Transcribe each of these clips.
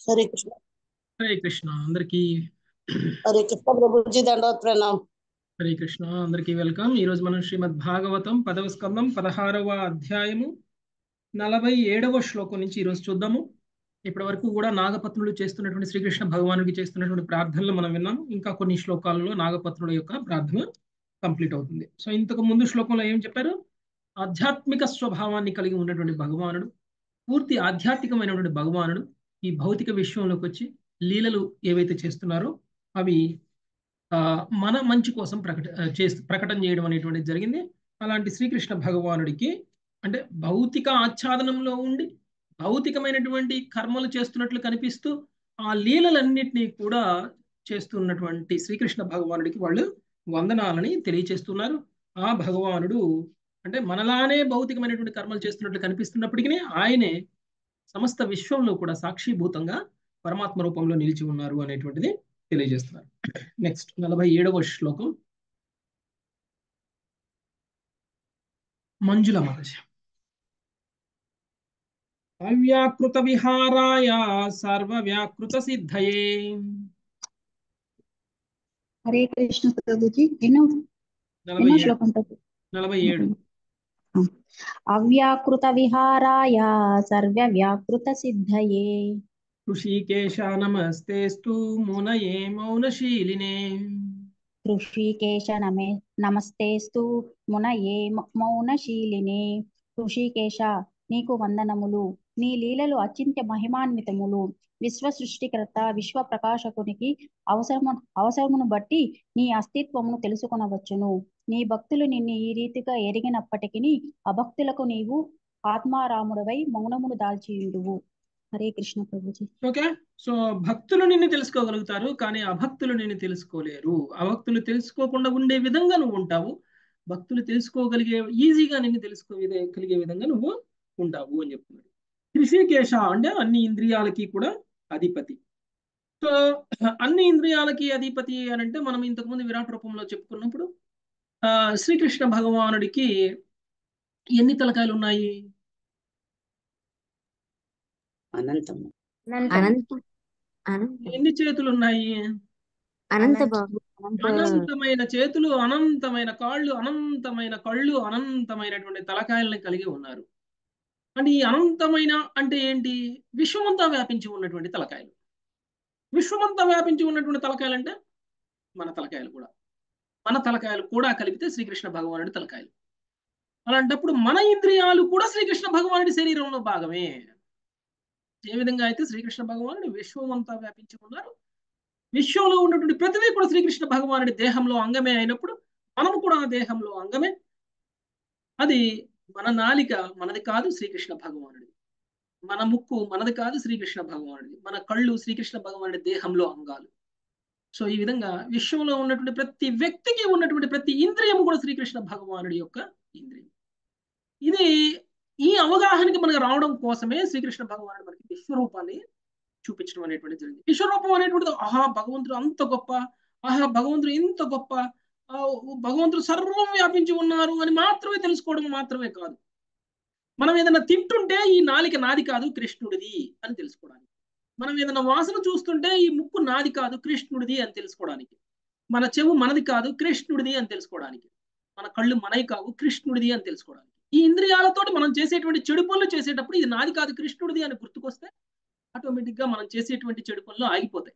హరే కృష్ణ హరే కృష్ణ అందరికీ హరే కృష్ణ ప్రభుజీ దండవత్ ప్రణామ్ హరే కృష్ణ అందరికీ వెల్కమ్ ఈ రోజు మనం శ్రీమద్ భాగవతం పదవ స్కందం పదహారవ అధ్యాయము నలభై ఏడవ శ్లోకం నుంచి ఈరోజు చూద్దాము ఇప్పటి వరకు కూడా నాగపత్నులు చేస్తున్నటువంటి శ్రీకృష్ణ భగవానుడికి చేస్తున్నటువంటి ప్రార్థనలు మనం విన్నాం ఇంకా కొన్ని శ్లోకాలలో నాగపత్నుల యొక్క ప్రార్థన కంప్లీట్ అవుతుంది సో ఇంతకు ముందు శ్లోకంలో ఏం చెప్పారు ఆధ్యాత్మిక స్వభావాన్ని కలిగి ఉన్నటువంటి భగవానుడు పూర్తి ఆధ్యాత్మికమైనటువంటి భగవానుడు ఈ భౌతిక విశ్వంలోకి వచ్చి లీలలు ఏవైతే చేస్తున్నారో అవి మన మంచి కోసం ప్రకట చేస్తూ ప్రకటన చేయడం అనేటువంటిది జరిగింది అలాంటి శ్రీకృష్ణ భగవానుడికి అంటే భౌతిక ఆచ్ఛాదనంలో ఉండి భౌతికమైనటువంటి కర్మలు చేస్తున్నట్లు కనిపిస్తూ ఆ లీలలన్నింటినీ కూడా చేస్తున్నటువంటి శ్రీకృష్ణ భగవానుడికి వాళ్ళు వందనాలని తెలియచేస్తున్నారు ఆ భగవానుడు అంటే మనలానే భౌతికమైనటువంటి కర్మలు చేస్తున్నట్లు కనిపిస్తున్నప్పటికీ ఆయనే సమస్త విశ్వంలో కూడా సాక్షిభూతంగా పరమాత్మ రూపంలో నిలిచి ఉన్నారు అనేటువంటిది తెలియజేస్తున్నారు నెక్స్ట్ నలభై ఏడవ శ్లోకం మంజుల మహర్షి అవ్యాకృత విహారాయ సర్వ వ్యాకృత సిద్ధయే హరే కృష్ణ ప్రభుజీ ఎన్నో నలభై ఎన్నో ఏడు శ్లోకం ప్రభు నలభై ఏడు అవ్యాకృత విహారాయ సర్వ వ్యాకృత సిద్ధయే ఋషికేశ నమస్తేస్తు మునయే మౌనశీలినే ఋషికేశ నమే నమస్తేస్తు మునయే మ- మౌనశీలినే ఋషికేశ నీకు వందనములు నీ లీలలు అచింత్య మహిమాన్వితములు విశ్వ సృష్టికర్త విశ్వ ప్రకాశకునికి అవసరము అవసరమును బట్టి నీ అస్తిత్వమును తెలుసుకొనవచ్చును నీ భక్తులు నిన్ను ఈ రీతిగా ఎరిగినప్పటికీ అభక్తులకు నీవు ఆత్మారాముడవై మౌనమును దాల్చియుండువు హరే కృష్ణ ప్రభుజీ ఓకే సో భక్తులు నిన్ను తెలుసుకోగలుగుతారు కానీ అభక్తులు నిన్ను తెలుసుకోలేరు అభక్తులు తెలుసుకోకుండా ఉండే విధంగా నువ్వు ఉంటావు భక్తులు తెలుసుకోగలిగే ఈజీగా నిన్ను తెలుసుకో విధ- కలిగే విధంగా నువ్వు ఉంటావు అని చెప్తున్నాడు ఋషికేశ అంటే అన్ని ఇంద్రియాలకి కూడా అధిపతి సో అన్ని ఇంద్రియాలకి అధిపతి అని అంటే మనం ఇంతకుముందు విరాట్ రూపంలో చెప్పుకున్నప్పుడు ఆ శ్రీకృష్ణ భగవానుడికి ఎన్ని తలకాయలు ఉన్నాయి అనంతము అనంత అనంత ఎన్ని చేతులు ఉన్నాయి అనంత బాబు అనంతమైన చేతులు అనంతమైన కాళ్ళు అనంతమైన కళ్ళు అనంతమైనటువంటి తలకాయలను కలిగి ఉన్నారు అంటే ఈ అనంతమైన అంటే ఏంటి విశ్వమంతా వ్యాపించి ఉన్నటువంటి తలకాయలు విశ్వమంతా వ్యాపించి ఉన్నటువంటి తలకాయలు అంటే మన తలకాయలు కూడా మన తలకాయలు కూడా కలిపితే శ్రీకృష్ణ భగవానుడి తలకాయలు అలాంటప్పుడు మన ఇంద్రియాలు కూడా శ్రీకృష్ణ భగవానుడి శరీరంలో భాగమే ఏ విధంగా అయితే శ్రీకృష్ణ భగవానుడు విశ్వమంతా వ్యాపించి ఉన్నారు విశ్వంలో ఉన్నటువంటి ప్రతిదీ కూడా శ్రీకృష్ణ భగవానుడి దేహంలో అంగమే అయినప్పుడు మనము కూడా ఆ దేహంలో అంగమే అది మన నాలిక మనది కాదు శ్రీకృష్ణ భగవానుడి మన ముక్కు మనది కాదు శ్రీకృష్ణ భగవానుడి మన కళ్ళు శ్రీకృష్ణ భగవానుడి దేహంలో అంగాలు సో ఈ విధంగా విశ్వంలో ఉన్నటువంటి ప్రతి వ్యక్తికి ఉన్నటువంటి ప్రతి ఇంద్రియం కూడా శ్రీకృష్ణ భగవానుడి యొక్క ఇంద్రియం ఇది ఈ అవగాహనకి మనకు రావడం కోసమే శ్రీకృష్ణ భగవానుడు మనకి విశ్వరూపాన్ని చూపించడం అనేటువంటి జరిగింది విశ్వరూపం అనేటువంటిది ఆహా భగవంతుడు అంత గొప్ప ఆహా భగవంతుడు ఇంత గొప్ప ఆ, భగవంతుడు సర్వం వ్యాపించి ఉన్నారు అని మాత్రమే తెలుసుకోవడం మాత్రమే కాదు మనం ఏదైనా తింటుంటే ఈ నాలిక నాది కాదు కృష్ణుడిది అని తెలుసుకోవడానికి మనం ఏదైనా వాసన చూస్తుంటే ఈ ముక్కు నాది కాదు కృష్ణుడిది అని తెలుసుకోవడానికి మన చెవు మనది కాదు కృష్ణుడిది అని తెలుసుకోవడానికి మన కళ్ళు మనవి కావు కృష్ణుడిది అని తెలుసుకోవడానికి ఈ ఇంద్రియాలతోటి మనం చేసేటువంటి చెడు పనులు చేసేటప్పుడు ఇది నాది కాదు కృష్ణుడిది అని గుర్తుకొస్తే ఆటోమేటిక్ గా మనం చేసేటువంటి చెడు పనులు ఆగిపోతాయి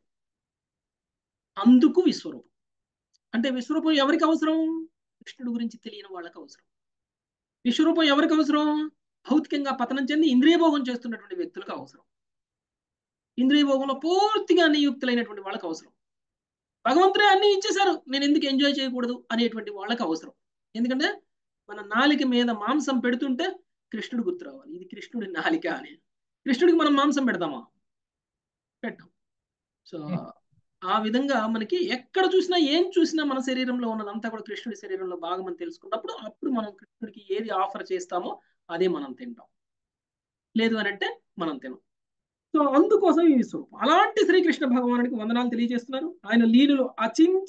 అందుకు విశ్వరూపం అంటే విశ్వరూపం ఎవరికి అవసరం కృష్ణుడి గురించి తెలియని వాళ్ళకి అవసరం విశ్వరూపం ఎవరికి అవసరం భౌతికంగా పతనం చెంది ఇంద్రియ భోగం చేస్తున్నటువంటి వ్యక్తులకు అవసరం ఇంద్రియ భోగంలో పూర్తిగా నియుక్తులైనటువంటి వాళ్ళకి అవసరం భగవంతుడే అన్ని ఇచ్చేశారు నేను ఎందుకు ఎంజాయ్ చేయకూడదు అనేటువంటి వాళ్ళకి అవసరం ఎందుకంటే మన నాలిక మీద మాంసం పెడుతుంటే కృష్ణుడు గుర్తు రావాలి ఇది కృష్ణుడి నాలిక అని కృష్ణుడికి మనం మాంసం పెడతామా పెట్టాం సో ఆ విధంగా మనకి ఎక్కడ చూసినా ఏం చూసినా మన శరీరంలో ఉన్నదంతా కూడా కృష్ణుడి శరీరంలో భాగం అని తెలుసుకున్నప్పుడు అప్పుడు మనం కృష్ణుడికి ఏది ఆఫర్ చేస్తామో అదే మనం తింటాం లేదు అని అంటే మనం తినం సో అందుకోసం ఈ స్వరూపం అలాంటి శ్రీకృష్ణ భగవానుడికి వందనాలు తెలియజేస్తున్నారు ఆయన లీలలు అచించ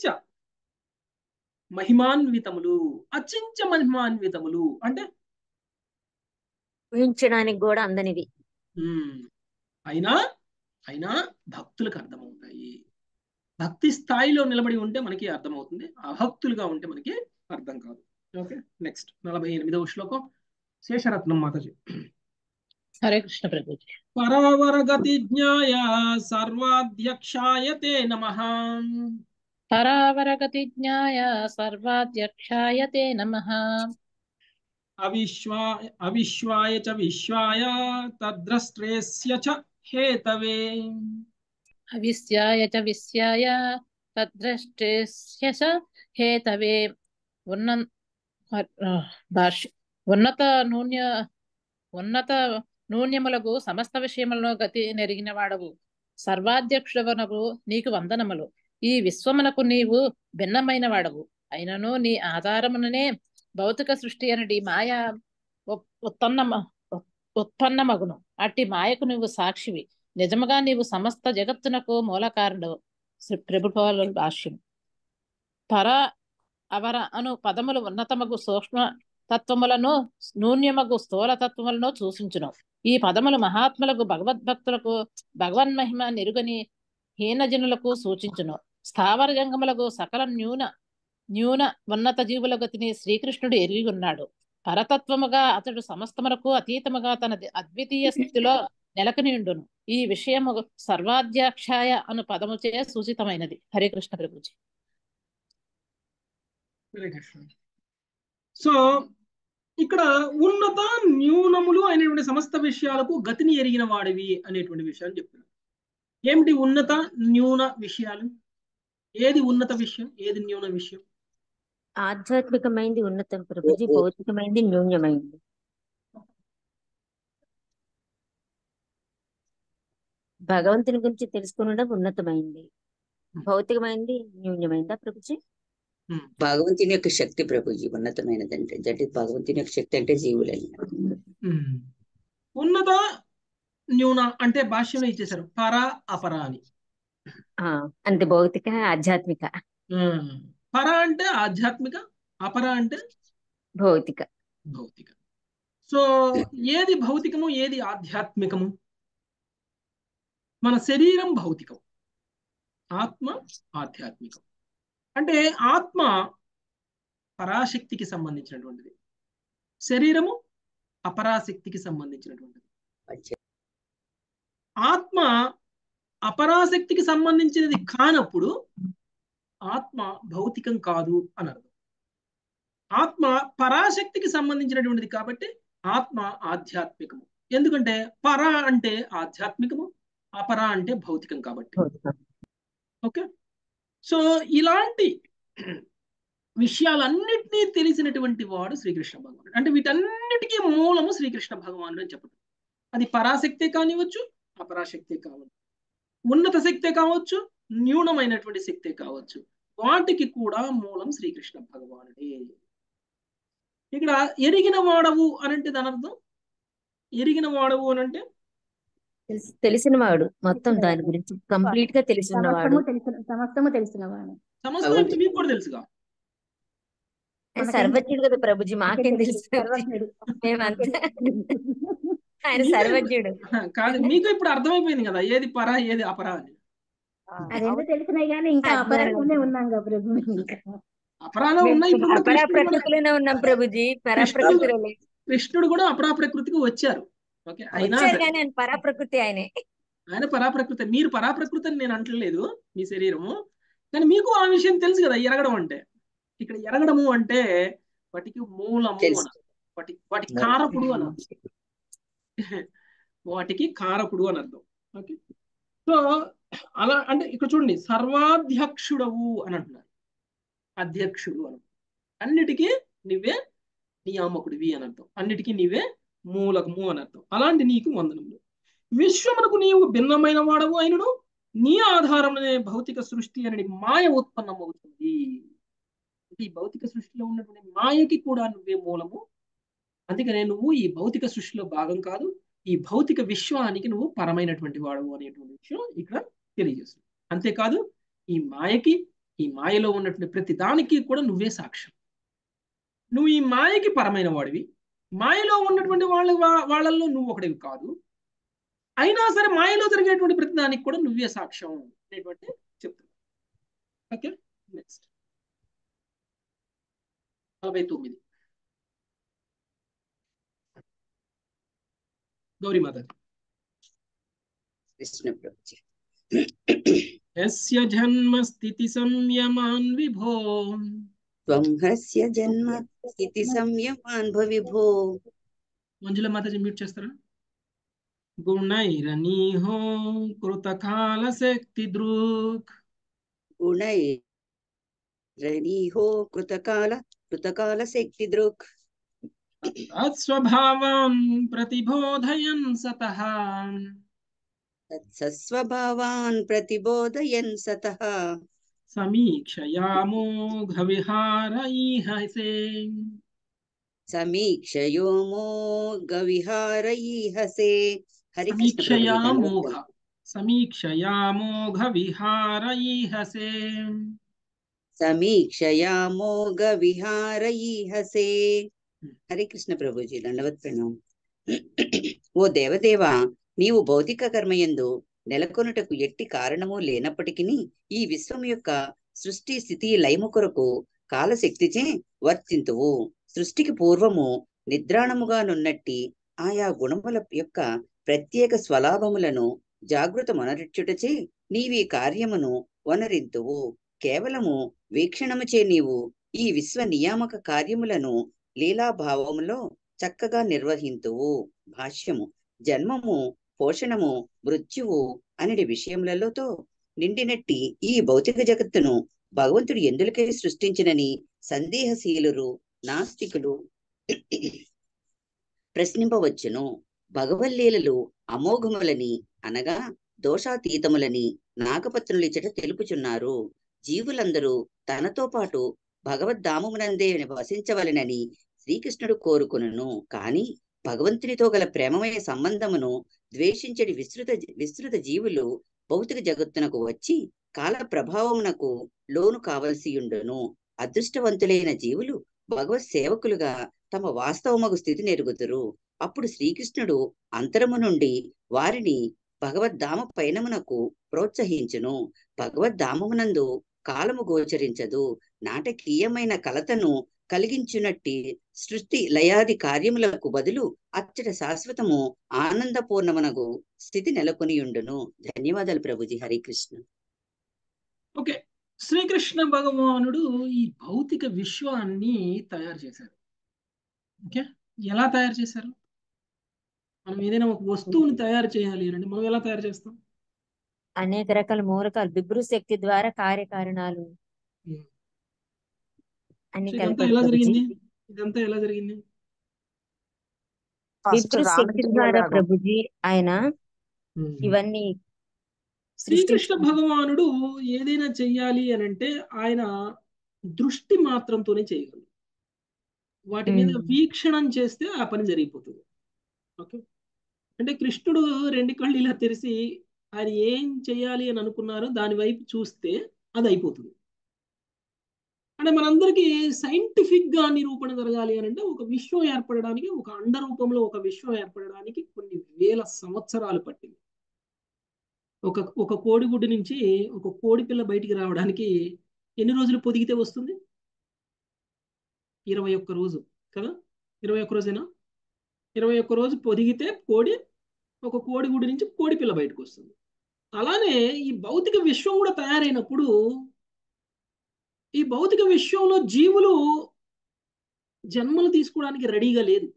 మహిమాన్వితములు అచించ మహిమాన్వితములు అంటే ఊహించడానికి కూడా అందనివి ఉమ్, అయినా అయినా భక్తులకు అర్థమవుతాయి భక్తి స్థాయిలో నిలబడి ఉంటే మనకి అర్థమవుతుంది అభక్తులుగా ఉంటే మనకి అర్థం కాదు ఓకే నెక్స్ట్ నలభై ఎనిమిదవ శ్లోకం శేషరత్నం మాతాజీ హరే కృష్ణ ప్రభుజీ పరావరగతి జ్ఞాయ సర్వాధ్యక్షాయ తే నమ పరావరగతి జ్ఞాయ సర్వాధ్యక్షాయ తే నమః అవిశ్వాయ అవిశ్వాయ చ విశ్వాయ తద్ద్రష్ట్రేస్య చ హేతవే అవిశ్యాయ చ విశ్యాయ తద్ద్రష్టేస్య చ హేతవే ఉన్న భాష ఉన్నత నూన్య ఉన్నత నూన్యములకు సమస్త విషయములను గతి నెరిగిన వాడవు సర్వాధ్యక్షుడవనకు నీకు వందనములు ఈ విశ్వమునకు నీవు భిన్నమైన వాడవు అయినను నీ ఆధారముననే భౌతిక సృష్టి అనడి మాయ ఉప్- ఉత్పన్నమ ఉత్పన్నమగును అట్టి మాయకు నువ్వు సాక్షివి నిజముగా నీవు సమస్త జగత్తునకు మూల కారణం శ్రీ ప్రభుపాల భాష్యం పర అవర అను పదములు ఉన్నతమగు సూక్ష్మ తత్వములను నూన్యమగు స్థూల తత్వములను సూచించును ఈ పదములు మహాత్ములకు భగవద్భక్తులకు భగవన్మహిమ నిరుగని హీనజనులకు సూచించును స్థావర జంగములకు సకల న్యూన న్యూన ఉన్నత జీవుల గతిని శ్రీకృష్ణుడు ఎరిగి ఉన్నాడు పరతత్వముగా అతడు సమస్తమునకు అతీతముగా తన ది- అద్వితీయ స్థితిలో నెలకొని ఉండును ఈ విషయము సర్వాధ్యాక్షాయ అను పదముచే సూచితమైనది హరే కృష్ణ ప్రభుజీ హరే కృష్ణ సో ఇక్కడ ఉన్నత న్యూనములు అనేటువంటి సమస్త విషయాలకు గతిని ఎరిగిన వాడివి అనేటువంటి విషయాన్ని చెప్తున్నారు ఏమిటి ఉన్నత న్యూన విషయాలు ఏది ఉన్నత విషయం ఏది న్యూన విషయం ఆధ్యాత్మికమైంది ఉన్నతం ప్రభుజీ భౌతికమైంది న్యూన్యమైంది భగవంతుని గురించి తెలుసుకునడం ఉన్నతమైంది భౌతికమైంది న్యూన్యమైందా ప్రభుజీ భగవంతుని యొక్క శక్తి ప్రభుజీ ఉన్నతమైనదంటే అంటే భగవంతుని యొక్క శక్తి అంటే జీవులని ఉమ్. ఉన్నత న్యూన అంటే భాష్యంలో ఇచ్చేశారు పర అపర అని ఆ అంటే భౌతిక ఆధ్యాత్మిక ఉమ్. పర అంటే ఆధ్యాత్మిక అపర అంటే భౌతిక భౌతిక సో ఏది భౌతికము ఏది ఆధ్యాత్మికము మన శరీరం భౌతికం ఆత్మ ఆధ్యాత్మికం అంటే ఆత్మ పరాశక్తికి సంబంధించినటువంటిది శరీరము అపరాశక్తికి సంబంధించినటువంటిది ఆత్మ అపరాశక్తికి సంబంధించినది కానప్పుడు ఆత్మ భౌతికం కాదు అని అర్థం ఆత్మ పరాశక్తికి సంబంధించినటువంటిది కాబట్టి ఆత్మ ఆధ్యాత్మికము ఎందుకంటే పర అంటే ఆధ్యాత్మికము అపర అంటే భౌతికం కాబట్టి భౌతికం ఓకే సో ఇలాంటి విషయాలన్నిటినీ తెలిసినటువంటి వాడు శ్రీకృష్ణ భగవానుడు అంటే వీటన్నిటికీ మూలము శ్రీకృష్ణ భగవానుడు అని చెప్పడం అది పరాశక్తే కానివచ్చు అపరాశక్తే కావచ్చు ఉన్నత శక్తే కావచ్చు న్యూనమైనటువంటి శక్తే కావచ్చు వాటికి కూడా మూలం శ్రీకృష్ణ భగవానుడే ఇక్కడ ఎరిగిన వాడవు అనంటే దాని అర్థం ఎరిగిన వాడవు అనంటే తెలిసి తెలిసిన వాడు మొత్తం దాని గురించి కంప్లీట్ గా తెలిసినవాడు సమస్తము తెలిసిన సమస్తము తెలిసినవాడు సమస్తం అంటే మీకు కూడా తెలుసుగా ఆయన సర్వజ్ఞుడు కదా ప్రభుజీ మాకేం తెలుసు సర్వజ్ఞుడు. మేమంతా ఆయన సర్వజ్ఞుడు కాదు మీకు ఇప్పుడు అర్థమైపోయింది కదా ఏది పరా ఏది అపరా అని ఆ రెండు తెలిసినాయి కానీ ఇంకా అజ్ఞానం. అపరాధంలోనే ఉన్నాం కదా ప్రభు ఇంకా అపరాలో ఉన్నాయి ఇప్పుడు కూడా అపరా కృష్ణుడు కూడా- ప్రకృతిలోనే ఉన్నాం ప్రభుజీ పరా ప్రకృతిలో లేదు. కృష్ణుడు కూడా అపరా ప్రకృతికి వచ్చారు ఓకే అయినా వచ్చారు కానీ ఆయన పరా ప్రకృతి ఆయనే ఆయన పరాప్రకృతి మీరు పరాప్రకృతి అని నేను అంటలేదు మీ శరీరము కానీ మీకు ఆ విషయం తెలుసు కదా ఎరగడం అంటే ఇక్కడ ఎరగడము అంటే వాటికి మూలము తెలుసు. అని వాటి వాటి కారకుడు అని అర్థం. వాటికి కారకుడు అని అర్థం ఓకే సో అలా అంటే ఇక్కడ చూడండి సర్వాధ్యక్షుడవు అని అంటున్నారు అధ్యక్షుడు అని అన్నిటికీ నువ్వే నియామకుడివి అని అర్థం అన్నిటికీ నీవే మూలకము అని అర్థం అలాంటి నీకు వందనములు విశ్వమునకు నీవు భిన్నమైన వాడవు అయినను నీ ఆధారమునే భౌతిక సృష్టి అనేది మాయ ఉత్పన్నమవుతుంది అంటే ఈ భౌతిక సృష్టిలో ఉన్నటువంటి మాయకి కూడా నువ్వే మూలము అందుకనే నువ్వు ఈ భౌతిక సృష్టిలో భాగం కాదు ఈ భౌతిక విశ్వానికి నువ్వు పరమైనటువంటి వాడవు అనేటువంటి విషయం ఇక్కడ తెలియజేస్తుంది అంతేకాదు ఈ మాయకి ఈ మాయలో ఉన్నటువంటి ప్రతి దానికి కూడా నువ్వే సాక్ష్యం నువ్వు ఈ మాయకి పరమైన వాడివి మాయలో ఉన్నటువంటి వాళ్ళ వా- వాళ్ళల్లో నువ్వు ఒకడివి కాదు అయినా సరే మాయలో జరిగేటువంటి ప్రతి దానికి కూడా నువ్వే సాక్ష్యం అనేటువంటి చెప్తున్నా ఓకే నెక్స్ట్ నలభై తొమ్మిది గౌరీమాత కృష్ణ ప్రభుజీ యస్య జన్మ స్థితి సంయమాన్ విభో త్వం హస్య జన్మ స్థితి సంయమాన్ భవిభో మంజుల మాతాజీ మ్యూట్ చేస్తారా గుణైరనీహో కృతకాల శక్తి దృక్ గుణై రణీహో కృతకాల కృతకాల శక్తి దృక్ తత్స్వభావాన్ ప్రతిబోధయన్ సతః సస్వభావాన్ ప్రతిబోధయన్ సతః సమీక్షయామోఘ విహారైహసే సమీక్షయోమో గవిహారైహసే హరి కృష్ణ సమీక్షయామోఘ ప్రభుజీ సమీక్షయామోఘ విహారైహసే సమీక్షయామోఘ విహారైహసే హరే కృష్ణ ప్రభుజీ దండవత్ ప్రణాం ఓ దేవదేవా నీవు భౌతిక కర్మయందు నెలకొనుటకు ఎట్టి కారణము లేనప్పటికీ ఈ విశ్వం యొక్క సృష్టి స్థితి లయము కొరకు కాలశక్తిచే వర్తింతువు సృష్టికి పూర్వము నిద్రాణముగానున్నట్టి ఆయా గుణముల యొక్క ప్రత్యేక స్వలాభములను జాగృత మొనరిచ్చుటచే నీవీ కార్యమును వనరింతువు కేవలము వీక్షణముచే నీవు ఈ విశ్వ నియామక కార్యములను లీలాభావములో చక్కగా నిర్వహింతువు భాష్యము జన్మము పోషణము మృత్యువు అనేది విషయములలోతో నిండినట్టి ఈ భౌతిక జగత్తును భగవంతుడు ఎందులకై సృష్టించినని సందేహశీలురు నాస్తికులు ప్రశ్నింపవచ్చును భగవల్లీలలు అమోఘములని అనగా దోషాతీతములని నాగపత్రులిచ్చట తెలుపుచున్నారు జీవులందరూ తనతో పాటు భగవద్ధామమునందే వసించవలెనని శ్రీకృష్ణుడు కోరుకును కాని భగవంతునితో గల ప్రేమమయ సంబంధమును ద్వేషించడి విస్తృత విస్తృత జీవులు భౌతిక జగత్తునకు వచ్చి కాల ప్రభావమునకు లోను కావలసియుండును అదృష్టవంతులైన జీవులు భగవత్ సేవకులుగా తమ వాస్తవమగు స్థితి నెరుగుదురు అప్పుడు శ్రీకృష్ణుడు అంతరము నుండి వారిని భగవద్ధామ పయనమునకు ప్రోత్సహించును భగవద్ధామమునందు కాలము గోచరించదు నాటకీయమైన కలతను కలిగించునట్టి సృష్టి లయాది కార్యములకు బదులు అచ్చట శాశ్వతము ఆనందపూర్ణమునగు స్థితి నెలకొనియుండును ధన్యవాదాలు ప్రభుజీ హరికృష్ణ ఓకే శ్రీకృష్ణ భగవానుడు ఈ భౌతిక విశ్వాన్ని తయారు చేశారు ఓకే ఎలా తయారు చేశారు మనం ఏదైనా ఒక వస్తువుని తయారు చేయాలి అంటే మనం ఎలా తయారు చేస్తాం అనేక రకాల మూలకాలు బిబ్రు శక్తి ద్వారా కార్యకారణాలు Hmm. అన్ని సో ఇదంతా కలిపారు ఎలా ప్రభుజీ జరిగింది ఇదంతా ఎలా జరిగింది ఫస్ట్ బిబ్రు శక్తి ద్వారా రామచంద్రరావు ప్రభుజీ ఆయన ఇవన్నీ శ్రీకృష్ణ సృష్టించారు భగవానుడు ఏదైనా చెయ్యాలి అని అంటే ఆయన దృష్టి మాత్రంతోనే చేయగలరు వాటి మీద ఉమ్. వీక్షణం చేస్తే ఆ పని జరిగిపోతుంది ఓకే అంటే కృష్ణుడు రెండు కళ్ళు ఇలా తెరిచి ఆయన ఏం చేయాలి అని అనుకున్నారో దాని వైపు చూస్తే అది అయిపోతుంది అంటే మనందరికీ సైంటిఫిక్ గా నిరూపణ జరగాలి అని అంటే ఒక విశ్వం ఏర్పడడానికి ఒక అండ రూపంలో ఒక విశ్వం ఏర్పడడానికి కొన్ని వేల సంవత్సరాలు పట్టింది ఒక ఒక కోడిగుడ్డు నుంచి ఒక కోడి పిల్ల బయటికి రావడానికి ఎన్ని రోజులు పొదిగితే వస్తుంది ఇరవై ఒక్క రోజు కదా ఇరవై ఒక్క రోజేనా ఇరవై ఒక్క రోజు పొదిగితే కోడి ఒక కోడిగుడ్డు నుంచి కోడి పిల్ల బయటకు వస్తుంది అలానే ఈ భౌతిక విశ్వం కూడా తయారైనప్పుడు ఈ భౌతిక విశ్వంలో జీవులు జన్మలు తీసుకోవడానికి రెడీగా లేదు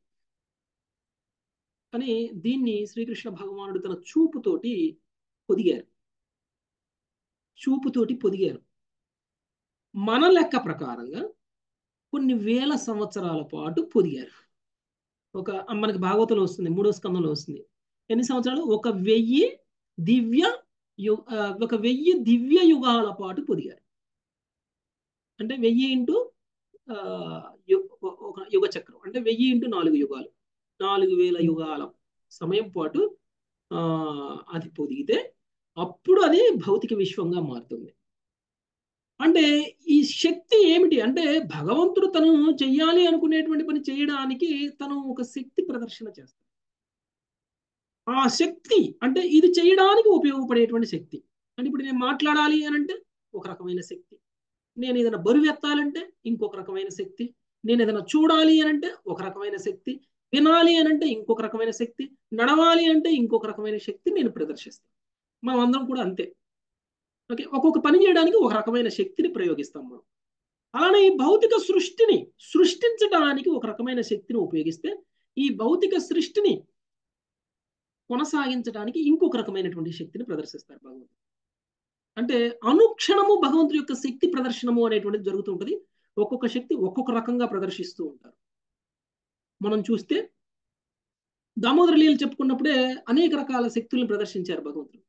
కానీ దీన్ని శ్రీకృష్ణ భగవానుడు తన చూపుతోటి పొదిగారు చూపుతోటి పొదిగారు మన లెక్క ప్రకారంగా కొన్ని వేల సంవత్సరాల పాటు పొదిగారు ఒక మనకి భాగవతంలో వస్తుంది మూడో స్కందంలో వస్తుంది ఎన్ని సంవత్సరాలు ఒక వెయ్యి దివ్య యు ఆ, ఒక వెయ్యి దివ్య యుగాల పాటు పొదిగారు అంటే వెయ్యి ఇంటూ ఆ, యు- ఒక యుగ చక్రం అంటే వెయ్యి ఇంటూ నాలుగు యుగాలు నాలుగు వేల యుగాల సమయం పాటు ఆ అది పొదిగితే అప్పుడు అది భౌతిక విశ్వంగా మారుతుంది అంటే ఈ శక్తి ఏమిటి అంటే భగవంతుడు తను చెయ్యాలి అనుకునేటువంటి పని చేయడానికి తను ఒక శక్తి ప్రదర్శన చేస్తాడు ఆ శక్తి అంటే ఇది చేయడానికి ఉపయోగపడేటువంటి శక్తి అంటే ఇప్పుడు నేను మాట్లాడాలి అని అంటే ఒక రకమైన శక్తి నేను ఏదైనా బరువు ఎత్తాలంటే ఇంకొక రకమైన శక్తి నేను ఏదైనా చూడాలి అని అంటే ఒక రకమైన శక్తి వినాలి అని అంటే ఇంకొక రకమైన శక్తి నడవాలి అంటే ఇంకొక రకమైన శక్తి నేను ప్రదర్శిస్తాను మనం అందరం కూడా అంతే ఓకే ఒక్కొక్క పని చేయడానికి ఒక రకమైన శక్తిని ప్రయోగిస్తాం మనం అలానే ఈ భౌతిక సృష్టిని సృష్టించడానికి ఒక రకమైన శక్తిని ఉపయోగిస్తే ఈ భౌతిక సృష్టిని కొనసాగించడానికి ఇంకొక రకమైనటువంటి శక్తిని ప్రదర్శిస్తారు భగవంతుడు అంటే అనుక్షణము భగవంతుడి యొక్క శక్తి ప్రదర్శనము అనేటువంటిది జరుగుతూ ఉంటుంది ఒక్కొక్క శక్తి ఒక్కొక్క రకంగా ప్రదర్శిస్తూ ఉంటారు మనం చూస్తే దామోదర లీలు చెప్పుకున్నప్పుడే అనేక రకాల శక్తుల్ని ప్రదర్శించారు భగవంతుడు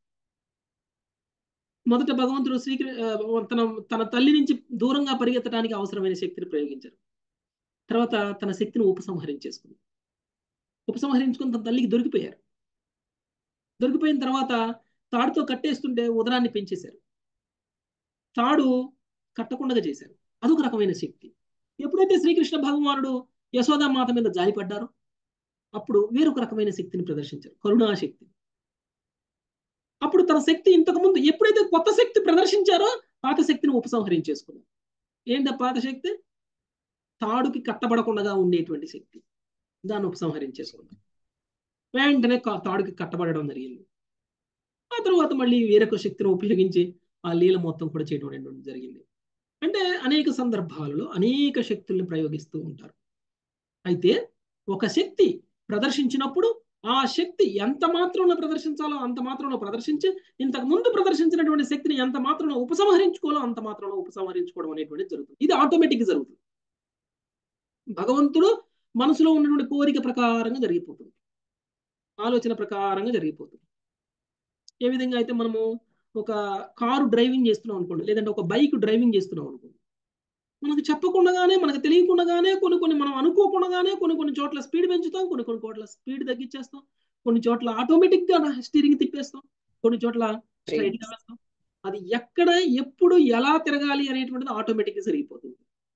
మొదట భగవంతుడు శ్రీ తన తన తల్లి నుంచి దూరంగా పరిగెత్తడానికి అవసరమైన శక్తిని ప్రయోగించారు తర్వాత తన శక్తిని ఉపసంహరించేసుకుంది ఉపసంహరించుకుని తన తల్లికి దొరికిపోయారు దొరికిపోయిన తర్వాత తాడుతో కట్టేస్తుంటే ఉదరాన్ని పెంచేశారు తాడు కట్టకుండా చేశారు అదొక రకమైన శక్తి ఎప్పుడైతే శ్రీకృష్ణ భగవానుడు యశోదామాత మీద జాలిపడ్డారో అప్పుడు వేరొక రకమైన శక్తిని ప్రదర్శించారు కరుణాశక్తి అప్పుడు తన శక్తి ఇంతకు ముందు ఎప్పుడైతే కొత్త శక్తి ప్రదర్శించారో పాత శక్తిని ఉపసంహరించేసుకున్నారు ఏంటి పాత శక్తి తాడుకి కట్టబడకుండా ఉండేటువంటి శక్తి దాన్ని ఉపసంహరించేసుకున్నారు వెంటనే తాడుకి కట్టబడడం జరిగింది ఆ తర్వాత మళ్ళీ వేరొక శక్తిని ఉపయోగించి ఆ లీల మొత్తం కూడా చేయడం జరిగింది అంటే అనేక సందర్భాలలో అనేక శక్తుల్ని ప్రయోగిస్తూ ఉంటారు అయితే ఒక శక్తి ప్రదర్శించినప్పుడు ఆ శక్తి ఎంత మాత్రంలో ప్రదర్శించాలో అంత మాత్రంలో ప్రదర్శించి ఇంతకు ముందు ప్రదర్శించినటువంటి శక్తిని ఎంత మాత్రంలో ఉపసంహరించుకోవాలో అంత మాత్రంలో ఉపసంహరించుకోవడం అనేటువంటిది జరుగుతుంది ఇది ఆటోమేటిక్ జరుగుతుంది భగవంతుడు మనసులో ఉన్నటువంటి కోరిక ప్రకారంగా జరిగిపోతుంది ఆలోచన ప్రకారంగా జరిగిపోతుంది ఏ విధంగా అయితే మనము ఒక కారు డ్రైవింగ్ చేస్తున్నాం అనుకోండి లేదంటే ఒక బైక్ డ్రైవింగ్ చేస్తున్నాం అనుకోండి మనకు చెప్పకుండానే మనకు తెలియకుండానే కొన్ని కొన్ని మనం అనుకోకుండానే కొన్ని కొన్ని చోట్ల స్పీడ్ పెంచుతాం కొన్ని కొన్ని చోట్ల స్పీడ్ తగ్గించేస్తాం కొన్ని చోట్ల ఆటోమేటిక్ గా స్టీరింగ్ తిప్పేస్తాం కొన్ని చోట్ల స్ట్రైట్ గా వేస్తాం అది ఎక్కడ ఎప్పుడు ఎలా తిరగాలి అనేటువంటిది ఆటోమేటిక్ గా జరిగిపోతుంది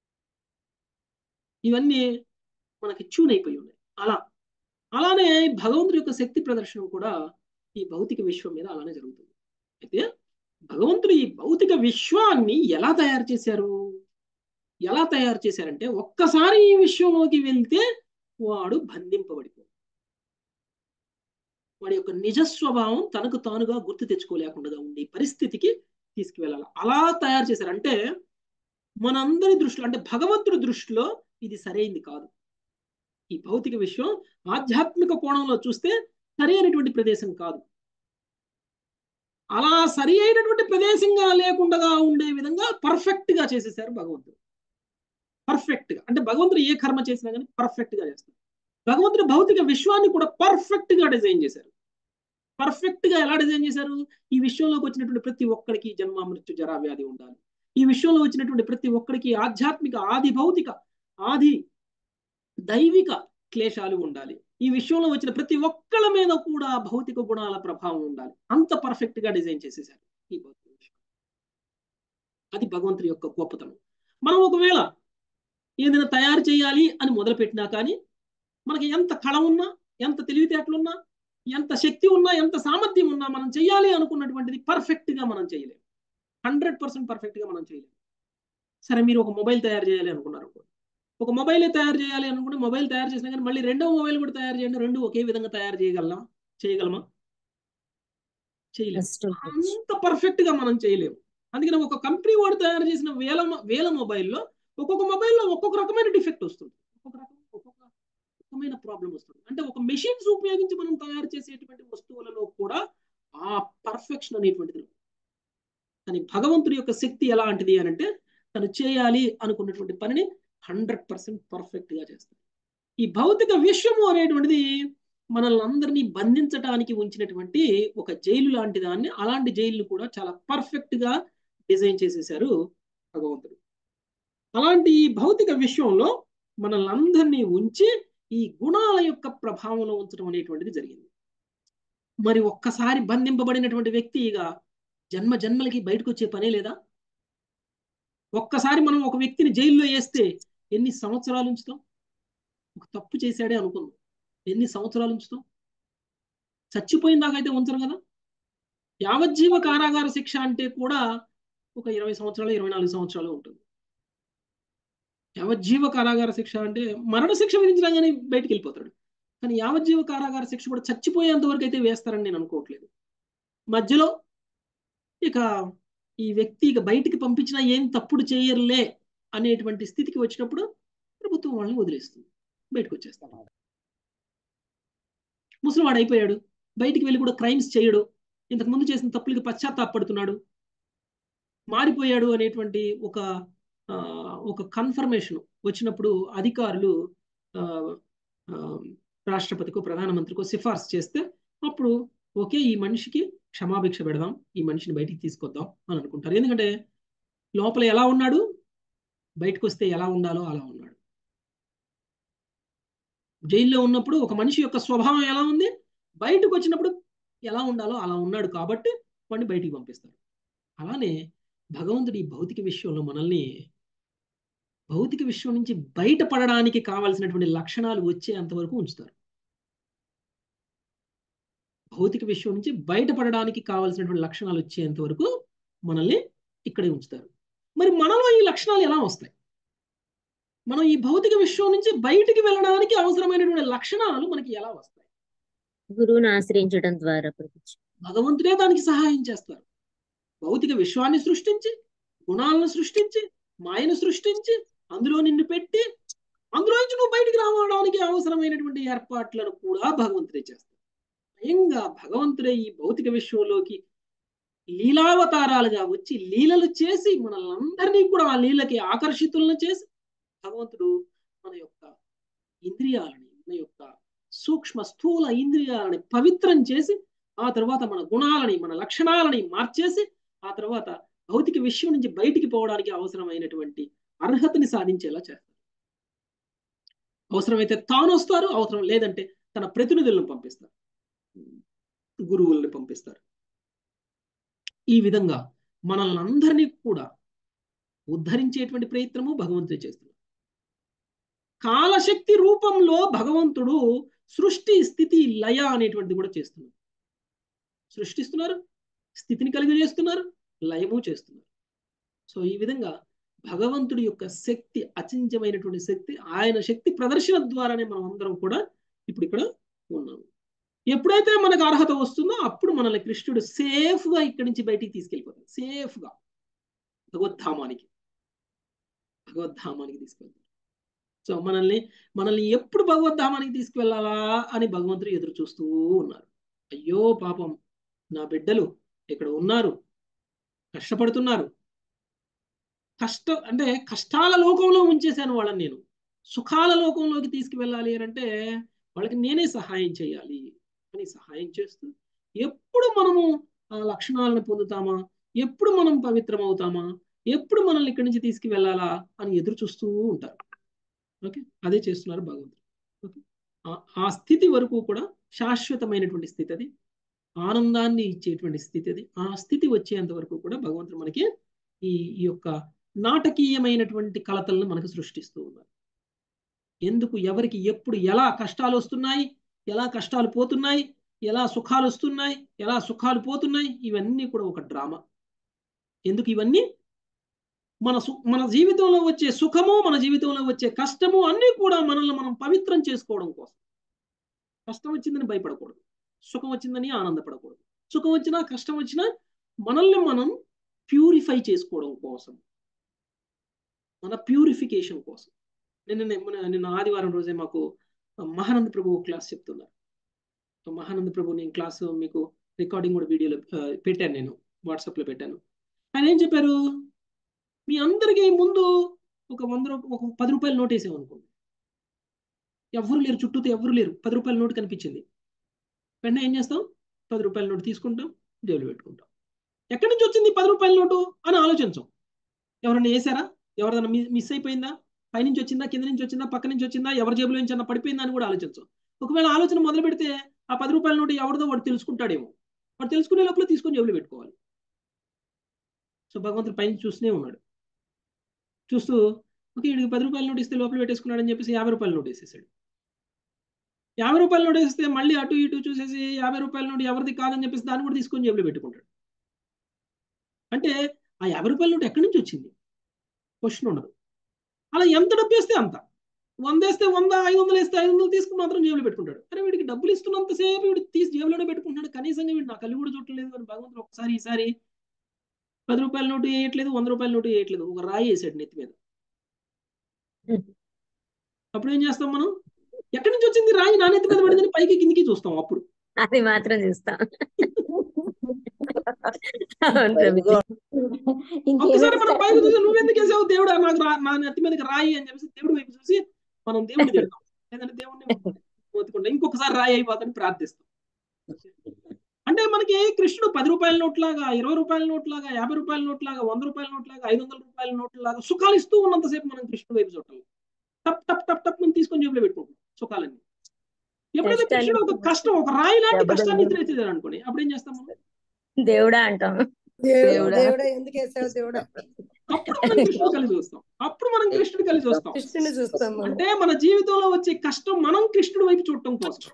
ఇవన్నీ మనకి ట్యూన్ అయిపోయి ఉన్నాయి అలా అలానే భగవంతుడి యొక్క శక్తి ప్రదర్శనం కూడా ఈ భౌతిక విశ్వం మీద అలానే జరుగుతుంది అయితే భగవంతుడు ఈ భౌతిక విశ్వాన్ని ఎలా తయారు చేశారు ఎలా తయారు చేశారంటే ఒక్కసారి ఈ విశ్వంలోకి వెళ్తే వాడు బంధింపబడిపో వాడి యొక్క నిజ స్వభావం తనకు తానుగా గుర్తు తెచ్చుకోలేకుండా ఉండే పరిస్థితికి తీసుకువెళ్ళాలి అలా తయారు చేశారు అంటే మనందరి దృష్టిలో అంటే భగవంతుడి దృష్టిలో ఇది సరైంది కాదు ఈ భౌతిక విశ్వం ఆధ్యాత్మిక కోణంలో చూస్తే సరి అయినటువంటి ప్రదేశం కాదు అలా సరి అయినటువంటి ప్రదేశంగా లేకుండా ఉండే విధంగా పర్ఫెక్ట్ గా చేసేసారు భగవంతుడు పర్ఫెక్ట్ గా అంటే భగవంతుడు ఏ కర్మ చేసినా కానీ పర్ఫెక్ట్ గా చేస్తారు భగవంతుడు భౌతిక విశ్వాన్ని కూడా పర్ఫెక్ట్ గా డిజైన్ చేశారు పర్ఫెక్ట్ గా ఎలా డిజైన్ చేశారు ఈ విశ్వంలోకి వచ్చినటువంటి ప్రతి ఒక్కరికి జన్మ మృత్యు జరా వ్యాధి ఉండాలి ఈ విశ్వంలో వచ్చినటువంటి ప్రతి ఒక్కరికి ఆధ్యాత్మిక ఆది భౌతిక ఆది దైవిక క్లేశాలు ఉండాలి ఈ విశ్వంలో వచ్చిన ప్రతి ఒక్కళ్ళ మీద కూడా భౌతిక గుణాల ప్రభావం ఉండాలి అంత పర్ఫెక్ట్ గా డిజైన్ చేసేసారు ఈ భౌతిక విశ్వం అది భగవంతుడి యొక్క గొప్పతనం మనం ఒకవేళ ఏదైనా తయారు చేయాలి అని మొదలుపెట్టినా కానీ మనకి ఎంత కళ ఉన్నా ఎంత తెలివితేటలున్నా ఎంత శక్తి ఉన్నా ఎంత సామర్థ్యం ఉన్నా మనం చేయాలి అనుకున్నటువంటిది పర్ఫెక్ట్ గా మనం చేయలేము హండ్రెడ్ పర్సెంట్ పర్ఫెక్ట్ గా మనం చేయలేము సరే మీరు ఒక మొబైల్ తయారు చేయాలి అనుకున్నారు ఒక మొబైల్ తయారు చేయాలి అనుకుంటే మొబైల్ తయారు చేసినా కానీ మళ్ళీ రెండవ మొబైల్ కూడా తయారు చేయండి రెండు ఒకే విధంగా తయారు చేయగలమా చేయగలమా చేయలేము అంత పర్ఫెక్ట్ గా మనం చేయలేము అందుకని ఒక కంపెనీ వాడు తయారు చేసిన వేల వేల మొబైల్లో ఒక్కొక్క మొబైల్లో ఒక్కొక్క రకమైన డిఫెక్ట్ వస్తుంది ఒక్కొక్క రకం ఒక్కొక్క రకమైన ప్రాబ్లం వస్తుంది అంటే ఒక మెషిన్స్ ఉపయోగించి మనం తయారు చేసేటువంటి వస్తువులలో కూడా ఆ పర్ఫెక్షన్ అనేటువంటిది కానీ భగవంతుడి యొక్క శక్తి ఎలాంటిది అని అంటే తను చేయాలి అనుకున్నటువంటి పనిని హండ్రెడ్ పర్సెంట్ పర్ఫెక్ట్ గా చేస్తాడు ఈ భౌతిక విశ్వము అనేటువంటిది మనల్ని అందరినీ బంధించడానికి ఉంచినటువంటి ఒక జైలు లాంటి దాన్ని అలాంటి జైలు కూడా చాలా పర్ఫెక్ట్ గా డిజైన్ చేసేసారు భగవంతుడు అలాంటి ఈ భౌతిక విశ్వంలో మనల్ని అందరినీ ఉంచి ఈ గుణాల యొక్క ప్రభావంలో ఉంచడం అనేటువంటిది జరిగింది మరి ఒక్కసారి బంధింపబడినటువంటి వ్యక్తి ఇక జన్మ జన్మలకి బయటకు వచ్చే పనే లేదా ఒక్కసారి మనం ఒక వ్యక్తిని జైల్లో వేస్తే ఎన్ని సంవత్సరాలు ఉంచుతాం ఒక తప్పు చేశాడే అనుకుందాం ఎన్ని సంవత్సరాలు ఉంచుతాం చచ్చిపోయిన దాకైతే ఉంచరు కదా యావజ్జీవ కారాగార శిక్ష అంటే కూడా ఒక ఇరవై సంవత్సరాలు ఇరవై నాలుగు సంవత్సరాలు ఉంటుంది యావజ్జీవ కారాగార శిక్ష అంటే మరణ శిక్ష విధించినా కానీ బయటికి వెళ్ళిపోతాడు కానీ యావజ్జీవ కారాగార శిక్ష కూడా చచ్చిపోయేంత వరకు అయితే వేస్తారని నేను అనుకోవట్లేదు మధ్యలో ఇక ఈ వ్యక్తి ఇక బయటికి పంపించినా ఏం తప్పుడు చేయర్లే అనేటువంటి స్థితికి వచ్చినప్పుడు ప్రభుత్వం వాళ్ళని వదిలేస్తుంది బయటకు వచ్చేస్తాడు ముసలివాడు అయిపోయాడు బయటికి వెళ్ళి కూడా క్రైమ్స్ చేయడు ఇంతకు ముందు చేసిన తప్పులకి పశ్చాత్తాపడుతున్నాడు మారిపోయాడు అనేటువంటి ఒక ఆ, ఒక కన్ఫర్మేషన్ వచ్చినప్పుడు అధికారులు ఆ, ఆ, రాష్ట్రపతికో ప్రధానమంత్రికో సిఫార్సు చేస్తే అప్పుడు ఓకే ఈ మనిషికి క్షమాభిక్ష పెడదాం ఈ మనిషిని బయటికి తీసుకొద్దాం అని అనుకుంటారు ఎందుకంటే లోపల ఎలా ఉన్నాడు బయటకు వస్తే ఎలా ఉండాలో అలా ఉన్నాడు జైల్లో ఉన్నప్పుడు ఒక మనిషి యొక్క స్వభావం ఎలా ఉంది బయటకు వచ్చినప్పుడు ఎలా ఉండాలో అలా ఉన్నాడు కాబట్టి వాడిని బయటికి పంపిస్తారు అలానే భగవంతుడి ఈ భౌతిక విషయంలో మనల్ని భౌతిక విషయం నుంచి బయటపడడానికి కావాల్సినటువంటి లక్షణాలు వచ్చేంత వరకు ఉంచుతారు భౌతిక విషయం నుంచి బయటపడడానికి కావాల్సినటువంటి లక్షణాలు వచ్చేంత వరకు మనల్ని ఇక్కడే ఉంచుతారు మరి మనలో ఈ లక్షణాలు ఎలా వస్తాయి మనం ఈ భౌతిక విషయం నుంచి బయటికి వెళ్ళడానికి అవసరమైనటువంటి లక్షణాలు మనకి ఎలా వస్తాయి గురువుని ఆశ్రయించడం ద్వారా ప్రభుజీ భగవంతుడే దానికి సహాయం చేస్తారు భౌతిక విశ్వాన్ని సృష్టించి గుణాలను సృష్టించి మాయను సృష్టించి అందులో నిన్ను పెట్టి అందులో నుంచి నువ్వు బయటికి రావడానికి అవసరమైనటువంటి ఏర్పాట్లను కూడా భగవంతుడే చేస్తారు స్వయంగా భగవంతుడే ఈ భౌతిక విశ్వంలోకి లీలావతారాలుగా వచ్చి లీలలు చేసి మనల్ని కూడా ఆ లీలకి ఆకర్షితులను చేసి భగవంతుడు మన యొక్క ఇంద్రియాలని మన యొక్క సూక్ష్మ స్థూల ఇంద్రియాలని పవిత్రం చేసి ఆ తర్వాత మన గుణాలని మన లక్షణాలని మార్చేసి ఆ తర్వాత భౌతిక విషయం నుంచి బయటికి పోవడానికి అవసరమైనటువంటి అర్హతని సాధించేలా చేస్తారు అవసరమైతే తాను వస్తారు అవసరం లేదంటే తన ప్రతినిధులను పంపిస్తారు గురువులను పంపిస్తారు ఈ విధంగా మనల్ని అందరినీ కూడా ఉద్ధరించేటువంటి ప్రయత్నము భగవంతుడు చేస్తున్నారు కాలశక్తి రూపంలో భగవంతుడు సృష్టి స్థితి లయ అనేటువంటిది కూడా చేస్తున్నారు సృష్టిస్తున్నారు స్థితిని కలిగజేస్తున్నారు లయము చేస్తున్నారు సో ఈ విధంగా భగవంతుడి యొక్క శక్తి అచించమైనటువంటి శక్తి ఆయన శక్తి ప్రదర్శన ద్వారానే మనం అందరం కూడా ఇప్పుడు ఇక్కడ ఉన్నాము ఎప్పుడైతే మనకు అర్హత వస్తుందో అప్పుడు మనల్ని కృష్ణుడు సేఫ్ గా ఇక్కడి నుంచి బయటికి తీసుకెళ్ళిపోతాడు సేఫ్ గా భగవద్ధామానికి భగవద్ధామానికి తీసుకెళ్తాడు సో మనల్ని మనల్ని ఎప్పుడు భగవద్ధామానికి తీసుకువెళ్ళాలా అని భగవంతుడు ఎదురు చూస్తూ ఉన్నారు అయ్యో పాపం నా బిడ్డలు ఇక్కడ ఉన్నారు కష్టపడుతున్నారు కష్ట అంటే కష్టాల లోకంలో ఉంచేశాను వాళ్ళని నేను సుఖాల లోకంలోకి తీసుకువెళ్ళాలి అని అంటే వాళ్ళకి నేనే సహాయం చేయాలి అని సహాయం చేస్తూ ఎప్పుడు మనము ఆ లక్షణాలను పొందుతామా ఎప్పుడు మనం పవిత్రం అవుతామా ఎప్పుడు మనల్ని ఇక్కడి నుంచి తీసుకువెళ్ళాలా అని ఎదురు చూస్తూ ఉంటారు ఓకే అదే చేస్తున్నారు భగవంతుడు ఓకే ఆ స్థితి వరకు కూడా శాశ్వతమైనటువంటి స్థితి అది ఆనందాన్ని ఇచ్చేటువంటి స్థితి అది ఆ స్థితి వచ్చేంత వరకు కూడా భగవంతుడు మనకి ఈ ఈ యొక్క నాటకీయమైనటువంటి కలతలను మనకు సృష్టిస్తూ ఉన్నారు ఎందుకు ఎవరికి ఎప్పుడు ఎలా కష్టాలు వస్తున్నాయి ఎలా కష్టాలు పోతున్నాయి ఎలా సుఖాలు వస్తున్నాయి ఎలా సుఖాలు పోతున్నాయి ఇవన్నీ కూడా ఒక డ్రామా ఎందుకు ఇవన్నీ మన సు మన జీవితంలో వచ్చే సుఖము మన జీవితంలో వచ్చే కష్టము అన్నీ కూడా మనల్ని మనం పవిత్రం చేసుకోవడం కోసం కష్టం వచ్చిందని భయపడకూడదు సుఖం వచ్చిందని ఆనందపడకూడదు సుఖం వచ్చినా కష్టం వచ్చినా మనల్ని మనం ప్యూరిఫై చేసుకోవడం కోసం మన ప్యూరిఫికేషన్ కోసం నిన్న నిన్న ఆదివారం రోజే మాకు మహానంద ప్రభు క్లాస్ చెప్తున్నారు మహానంద ప్రభు నేను క్లాసు మీకు రికార్డింగ్ కూడా వీడియోలో పెట్టాను నేను వాట్సాప్లో పెట్టాను ఆయన ఏం చెప్పారు మీ అందరికీ ముందు ఒక వంద ఒక పది రూపాయల నోట్ వేసాం అనుకోండి ఎవరు లేరు చుట్టూతో ఎవరు లేరు పది రూపాయల నోటు కనిపించింది వెంటనే ఏం చేస్తాం పది రూపాయల నోటు తీసుకుంటాం జేబులో పెట్టుకుంటాం ఎక్కడి నుంచి వచ్చింది పది రూపాయల నోటు అని ఆలోచించాం ఎవరన్నా వేసారా ఎవరైనా మిస్ అయిపోయిందా పైనుంచి వచ్చిందా కింద నుంచి వచ్చిందా పక్క నుంచి వచ్చిందా ఎవరి జేబులో నుంచి అన్న పడిపోయిందా అని కూడా ఆలోచించాం ఒకవేళ ఆలోచన మొదలు పెడితే ఆ పది రూపాయల నోటు ఎవరిదో వాడు తెలుసుకుంటాడేమో వాడు తెలుసుకునే లోపల తీసుకొని జేబులో పెట్టుకోవాలి సో భగవంతుడు పైన చూస్తూనే ఉన్నాడు చూస్తూ ఓకే వీడికి పది రూపాయల నోటు ఇస్తే లోపల పెట్టేసుకున్నాడని చెప్పేసి యాభై రూపాయల నోటు వేసేసాడు యాభై రూపాయల నోటు వేస్తే మళ్ళీ అటు ఇటు చూసేసి యాభై రూపాయల నోటు ఎవరిది కాదని చెప్పేసి దాన్ని కూడా తీసుకొని జేబులో పెట్టుకుంటాడు అంటే ఆ యాభై రూపాయల నోటు ఎక్కడి నుంచి వచ్చింది క్వశ్చన్ ఉండదు అలా ఎంత డబ్బు వేస్తే అంత వంద వేస్తే వంద ఐదు వందలు వేస్తే ఐదు వందలు తీసుకుని మాత్రం జేబులో పెట్టుకుంటాడు అరే వీడికి డబ్బులు ఇస్తున్నంతసేపు వీడు తీసి జేబులోనే పెట్టుకుంటున్నాడు కనీసంగా వీడు నా కళ్ళు కూడా చూడలేదు అని భగవంతుడు ఒకసారి ఈసారి పది రూపాయల నోటు వేయట్లేదు వంద రూపాయల నోటు వేయట్లేదు ఒక రాయి వేసాడు నెత్తి మీద అప్పుడు ఏం చేస్తాం మనం ఎక్కడి నుంచి వచ్చింది రాయి నా నెత్తి మీద పడిందని పైకి కిందికి చూస్తాం అప్పుడు అది మాత్రం చూస్తాం అవును ప్రభుజీ ఒక్కసారి మనం పైకి చూసి నువ్వెందుకు వేసావు దేవుడు నాకు రా- నా నెత్తి మీదకి రాయి అని చెప్పేసి దేవుడు వైపు చూసి మనం దేవుడిని తిడతాం లేదంటే దేవుడిని మోతుకుంటాం ఇంకొకసారి రాయి అయిపోతాని ప్రార్థిస్తాం అంటే మనకి కృష్ణుడు పది రూపాయల నోట్లాగా ఇరవై రూపాయల నోట్లాగా యాభై రూపాయల నోట్లాగా వంద రూపాయల నోట్లాగా ఐదు వందల రూపాయల నోట్లాగా సుఖాలు ఇస్తూ ఉన్నంతసేపు మనం కృష్ణుడు వైపు చూడాలి టప్ టప్ టప్ టప్ మనం తీసుకొని జేబులో పెట్టుకుంటాం సుఖాలన్నీ ఎప్పుడైతే కష్టాన్ని కృష్ణుడు ఒక కష్టం ఒక రాయి లాంటి డబ్బులు కష్టాన్ని ఎదురైతే అనుకోండి అప్పుడు ఏం చేస్తాం మనం దేవుడా అంటాం దేవుడు దేవుడా. దేవుడా ఎందుకు వేసావు దేవుడా అప్పుడు మనం కృష్ణుడు కలిసి చూస్తాం అప్పుడు మనం కృష్ణుడు కలిసి చూస్తాం కృష్ణుని చూస్తాం మనం అంటే మన జీవితంలో వచ్చే కష్టం మనం కృష్ణుడి వైపు చూడటం కోసం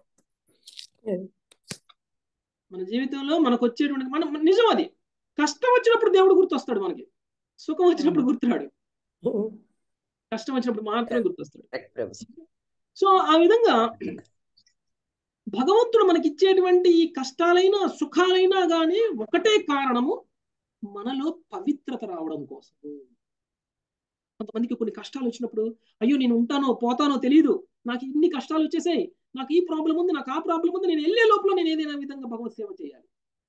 మన జీవితంలో మనకు వచ్చేటువంటి మనం మన- నిజం అది కష్టం వచ్చినప్పుడు దేవుడు గుర్తొస్తాడు మనకి సుఖం వచ్చినప్పుడు గుర్తురాడు కష్టం వచ్చినప్పుడు మాత్రమే గుర్తొస్తాడు కరెక్ట్ ప్రభు సో ఆ విధంగా భగవంతుడు మనకి ఇచ్చేటువంటి ఈ కష్టాలైనా సుఖాలైనా గానీ ఒకటే కారణము మనలో పవిత్రత రావడం కోసం కొంతమందికి కొన్ని కష్టాలు వచ్చినప్పుడు అయ్యో నేను ఉంటానో పోతానో తెలియదు నాకు ఇన్ని కష్టాలు వచ్చేసాయి నాకు ఈ ప్రాబ్లం ఉంది నాకు ఆ ప్రాబ్లం ఉంది నేను వెళ్ళే లోపల నేను ఏదైనా విధంగా భగవత్ సేవ చేయాలి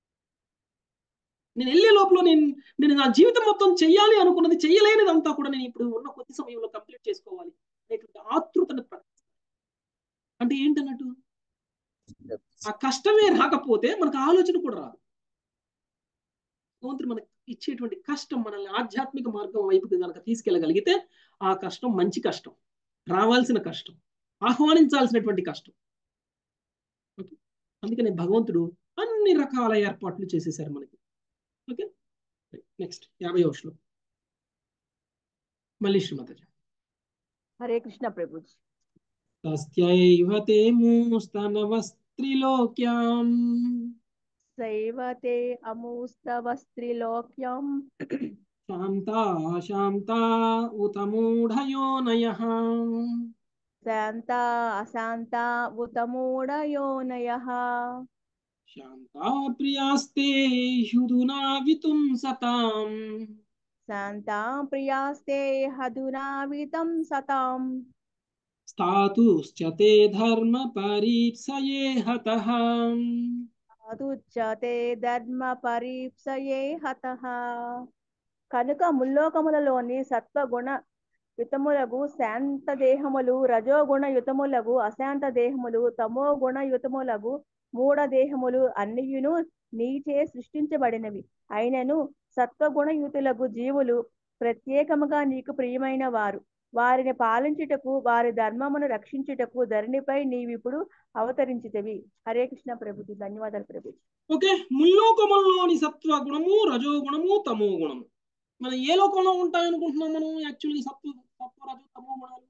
నేను వెళ్ళే లోపల నేను నేను నా జీవితం మొత్తం చెయ్యాలి అనుకున్నది చెయ్యలేనిదంతా కూడా నేను ఇప్పుడు ఉన్న కొద్ది సమయంలో కంప్లీట్ చేసుకోవాలి అనేటువంటి ఆతృతను ప్రకటిస్తాను అంటే ఏంటన్నట్టు ఆ కష్టమే రాకపోతే మనకు ఆలోచన కూడా రాదు భగవంతుడు మనకి ఇచ్చేటువంటి కష్టం మనల్ని ఆధ్యాత్మిక మార్గం వైపుకి కనుక తీసుకెళ్ళగలిగితే ఆ కష్టం మంచి కష్టం రావాల్సిన కష్టం ఆహ్వానించాల్సినటువంటి కష్టం ఓకే అందుకనే భగవంతుడు అన్ని రకాల ఏర్పాట్లు చేసేసారు మనకి ఓకే నెక్స్ట్ యాభై శ్లోకం మళ్ళీ శ్రీమతి హరే కృష్ణ ప్రభుజీ తస్యైవ తే మూస్తనవస్త్రిలోక్యాం సైవ తే అమూస్తవస్త్రిలోక్యం శాంతా శాంతా ఉత మూఢయోనయః శాంత అశాంత ఉతమూఢయోనయ శాంతా ప్రియాస్తే హ్యుదునావితుం సతాం శాంతా ప్రియాస్తే హదునావితం సతాం స్థాతుశ్చ తే ధర్మ పరీప్సయే హతః అదుచ్యతే ధర్మ పరీప్సయే హత కనుక ముల్లోకములలోని సత్వగుణ యుతములగు శాంత దేహములు రజోగుణ యుతములగు అశాంత దేహములు తమో గుణ యుతములగు మూఢ దేహములు అన్నియును నీచే సృష్టించబడినవి అయినను సత్వగుణయుతులకు జీవులు ప్రత్యేకముగా నీకు ప్రియమైన వారు వారిని పాలించుటకు వారి ధర్మమును రక్షించుటకు ధరణిపై నీవిప్పుడు అవతరించితవి హరే కృష్ణ ప్రభుజీ ధన్యవాదాలు ప్రభుజీ ఓకే ముల్లోకముల్లోని సత్వ గుణము రజో గుణము తమో గుణము మనం ఏ లోకంలో ఉంటాయనుకుంటున్నాం మనం యాక్చువల్లీ సత్వ సత్వ రజో తమో గుణాలు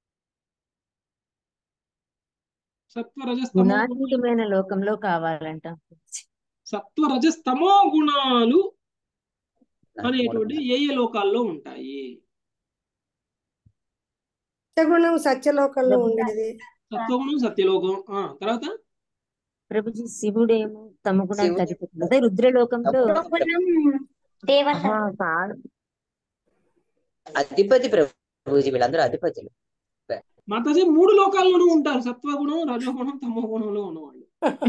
సత్వ రజస్ తమో గుణాలు గుణాతీతమైన లోకంలో కావాలంట సత్వ రజస్ తమో గుణాలు అనేటువంటి ఏ ఏ లోకాల్లో ఉంటాయి సత్యగుణం సత్యలోకంలో ఉండేది సత్వగుణం సత్యలోకం ఆ తర్వాత ప్రభుజీ శివుడేమో తమ గుణానికి శివుడు. అధిపతి అదే రుద్రలోకంలో దేవత ఆహా, కాదు. అధిపతి ప్రభుజీ వీళ్ళందరూ అధిపతులు మాతాజీ మూడు లోకాల్లోనూ ఉంటారు సత్వగుణం రజోగుణం తమో గుణంలో ఉన్నవాళ్ళు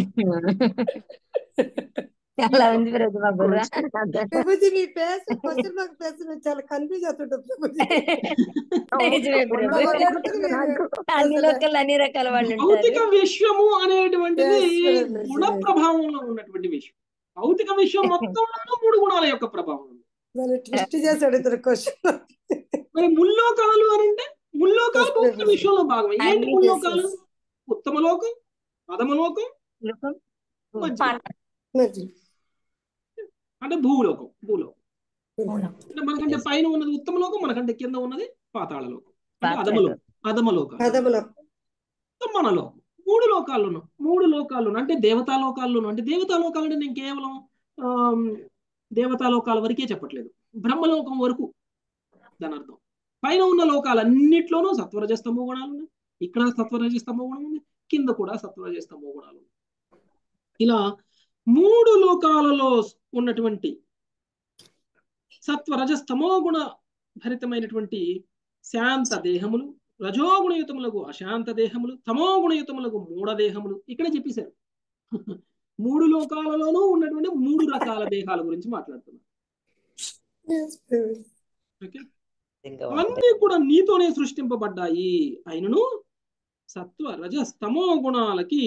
అలా ఉంది ప్రభు మా బుర్ర ప్రభుజీ మీ ఫేస్ క్వశ్చన్ మార్క్ ఫేస్ చాలా కన్ఫ్యూజ్ అవుతుంటారు ప్రభుజీ నిజమే ప్రభు. అన్ని లోకాలు అన్ని రకాల వాళ్ళు భౌతిక ఉంటారు విశ్వము అనేటువంటిది Yes, yes, గుణ yes. ప్రభావంలో ఉన్నటువంటి విశ్వం భౌతిక విశ్వం మొత్తంలో మూడు గుణాల యొక్క ప్రభావం ఉంది దాన్ని ట్విస్ట్ చేశాడు ఇద్దరు క్వశ్చన్ మరి ముల్లోకాలు అని అంటే ముల్లోకాలు Yes, భౌతిక yes. విశ్వంలో భాగం ఏంటి అన్ని ముల్లోకాలు yes. ఉత్తమ లోకం అధమ లోకం లోకం మధ్య అంటే భూలోకం భూలోకం అంటే మనకంటే పైన ఉన్నది ఉత్తమ లోకం మనకంటే కింద ఉన్నది పాతాళ లోకం అంటే అధమ లోకం అధమ లోకం పదములో మన లోకం మూడు లోకాల్లోనూ మూడు లోకాల్లోనూ అంటే దేవతా లోకాల్లోనూ అంటే దేవతా లోకాలు అంటే నేను కేవలం ఆమ్, దేవతా లోకాల వరకే చెప్పట్లేదు బ్రహ్మలోకం వరకు దాని అర్థం పైన ఉన్న లోకాలన్నిట్లోనూ సత్వరజస్తమో గుణాలు ఉన్నాయి ఇక్కడ సత్వరజస్తమో గుణం ఉంది కింద కూడా సత్వరజస్తమో గుణాలు ఉన్నాయి ఇలా మూడు లోకాలలో ఉన్నటువంటి సత్వరజస్తమో గుణ భరితమైనటువంటి శాంత దేహములు రజోగుణయుతములకు అశాంత దేహములు తమోగుణయుతములకు మూఢ దేహములు ఇక్కడ చెప్పేశారు మూడు లోకాలలోనూ ఉన్నటువంటి మూడు రకాల దేహాల గురించి మాట్లాడుతున్నారు ఓకే అవన్నీ కూడా నీతోనే సృష్టింపబడ్డాయి అయినను సత్వ రజ స్తమో గుణాలకి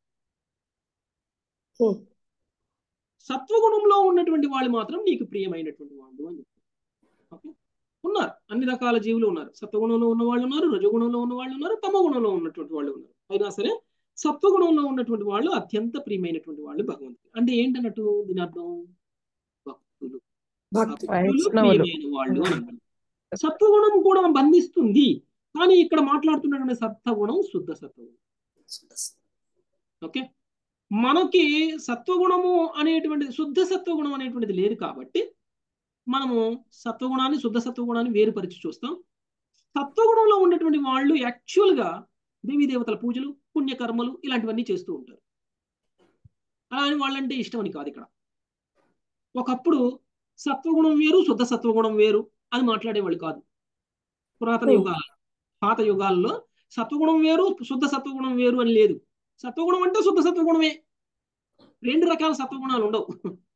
Hmm. సత్వగుణంలో ఉన్నటువంటి వాళ్ళు మాత్రం నీకు ప్రియమైనటువంటి వాళ్ళు అని చెప్తారు ఓకే ఉన్నారు అన్ని రకాల జీవులు ఉన్నారు సత్వగుణంలో ఉన్న వాళ్ళు ఉన్నారు రజగుణంలో ఉన్న వాళ్ళు ఉన్నారు తమ గుణంలో ఉన్నటువంటి వాళ్ళు ఉన్నారు అయినా సరే సత్వగుణంలో ఉన్నటువంటి వాళ్ళు అత్యంత ప్రియమైనటువంటి వాళ్ళు భగవంతుడు అంటే ఏంటన్నట్టు దీని అర్థం భక్తులు భక్తి భక్తులు వైష్ణవులు. ప్రియమైన వాళ్ళు అని అర్థం సత్వగుణం కూడా బంధిస్తుంది కానీ ఇక్కడ మాట్లాడుతున్నటువంటి సత్వగుణం శుద్ధ సత్వగుణం ఓకే మనకి సత్వగుణము అనేటువంటి శుద్ధ సత్వగుణం అనేటువంటిది లేదు కాబట్టి మనము సత్వగుణాన్ని శుద్ధ సత్వగుణాన్ని వేరుపరిచి చూస్తాం సత్వగుణంలో ఉన్నటువంటి వాళ్ళు యాక్చువల్గా దేవీ దేవతల పూజలు పుణ్యకర్మలు ఇలాంటివన్నీ చేస్తూ ఉంటారు అలా అని వాళ్ళంటే ఇష్టం అని కాదు ఇక్కడ ఒకప్పుడు సత్వగుణం వేరు శుద్ధ సత్వగుణం వేరు అని మాట్లాడేవాళ్ళు కాదు పురాతన యుగాల పాత యుగాల్లో సత్వగుణం వేరు శుద్ధ సత్వగుణం వేరు అని లేదు సత్వగుణం అంటే శుద్ధ సత్వగుణమే రెండు రకాల సత్వగుణాలు ఉండవు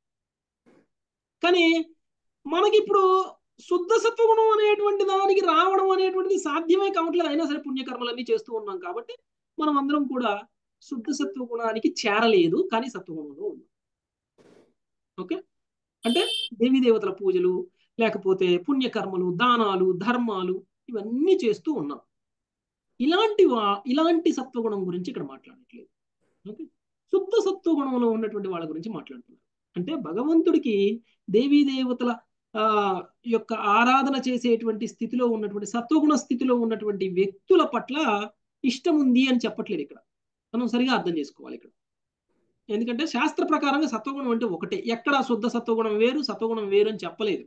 కానీ మనకి ఇప్పుడు శుద్ధ సత్వగుణం అనేటువంటి దానికి రావడం అనేటువంటిది సాధ్యమే కావట్లేదు అయినా సరే పుణ్యకర్మలన్నీ చేస్తూ ఉన్నాం కాబట్టి మనం అందరం కూడా శుద్ధ సత్వగుణానికి చేరలేదు కానీ సత్వగుణంలో ఉన్నాం ఓకే అంటే దేవీ దేవతల పూజలు లేకపోతే పుణ్యకర్మలు దానాలు ధర్మాలు ఇవన్నీ చేస్తూ ఉన్నాం ఇలాంటి వా ఇలాంటి సత్వగుణం గురించి ఇక్కడ మాట్లాడట్లేదు ఓకే శుద్ధ సత్వగుణంలో ఉన్నటువంటి వాళ్ళ గురించి మాట్లాడుతున్నారు అంటే భగవంతుడికి దేవీ దేవతల ఆ యొక్క ఆరాధన చేసేటువంటి స్థితిలో ఉన్నటువంటి సత్వగుణ స్థితిలో ఉన్నటువంటి వ్యక్తుల పట్ల ఇష్టం ఉంది అని చెప్పట్లేదు ఇక్కడ మనం సరిగా అర్థం చేసుకోవాలి ఇక్కడ ఎందుకంటే శాస్త్ర ప్రకారంగా సత్వగుణం అంటే ఒకటే ఎక్కడ శుద్ధ సత్వగుణం వేరు సత్వగుణం వేరు అని చెప్పలేదు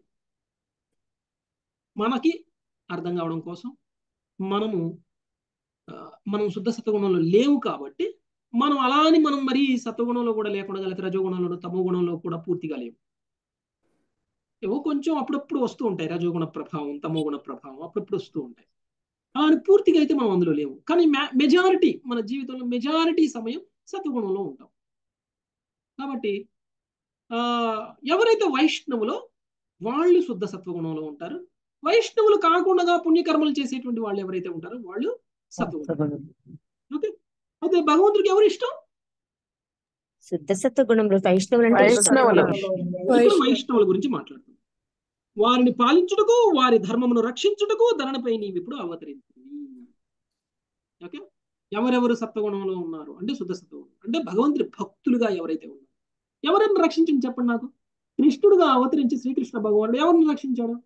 మనకి అర్థం కావడం కోసం మనము ఆ, మనం శుద్ధ సత్వగుణంలో లేవు కాబట్టి మనం అలా అని మనం మరి సత్వగుణంలో కూడా లేకుండా లేకపోతే రజోగుణంలో తమో గుణంలో కూడా పూర్తిగా లేవు ఏవో కొంచెం అప్పుడప్పుడు వస్తూ ఉంటాయి రజోగుణ ప్రభావం తమో గుణ ప్రభావం అప్పుడప్పుడు వస్తూ ఉంటాయి అలా అని పూర్తిగా అయితే మనం అందులో లేవు కానీ మెజారిటీ మన జీవితంలో మెజారిటీ సమయం సత్వగుణంలో ఉంటాం కాబట్టి ఆ ఎవరైతే వైష్ణవులో వాళ్ళు శుద్ధ సత్వగుణంలో ఉంటారు వైష్ణవులు కాకుండా పుణ్యకర్మలు చేసేటువంటి వాళ్ళు ఎవరైతే ఉంటారో వాళ్ళు సత్వగుణం ఓకే అయితే భగవంతుడికి ఎవరు ఇష్టం శుద్ధ సత్వ గుణంలో వైష్ణవులు అంటే వైష్ణవులు. ఇప్పుడు వైష్ణవుల గురించి మాట్లాడుతున్నాం వారిని పాలించుటకు వారి ధర్మమును రక్షించుటకు ధరణపై నీవు ఇప్పుడు అవతరించింది ఓకే ఎవరెవరు సత్వగుణంలో ఉన్నారు అంటే శుద్ధ సత్వగుణం అంటే భగవంతుడి భక్తులుగా ఎవరైతే ఉన్నారు ఎవరిని రక్షించింది చెప్పండి నాకు కృష్ణుడుగా అవతరించి శ్రీకృష్ణ భగవానుడు ఎవరిని రక్షించాడు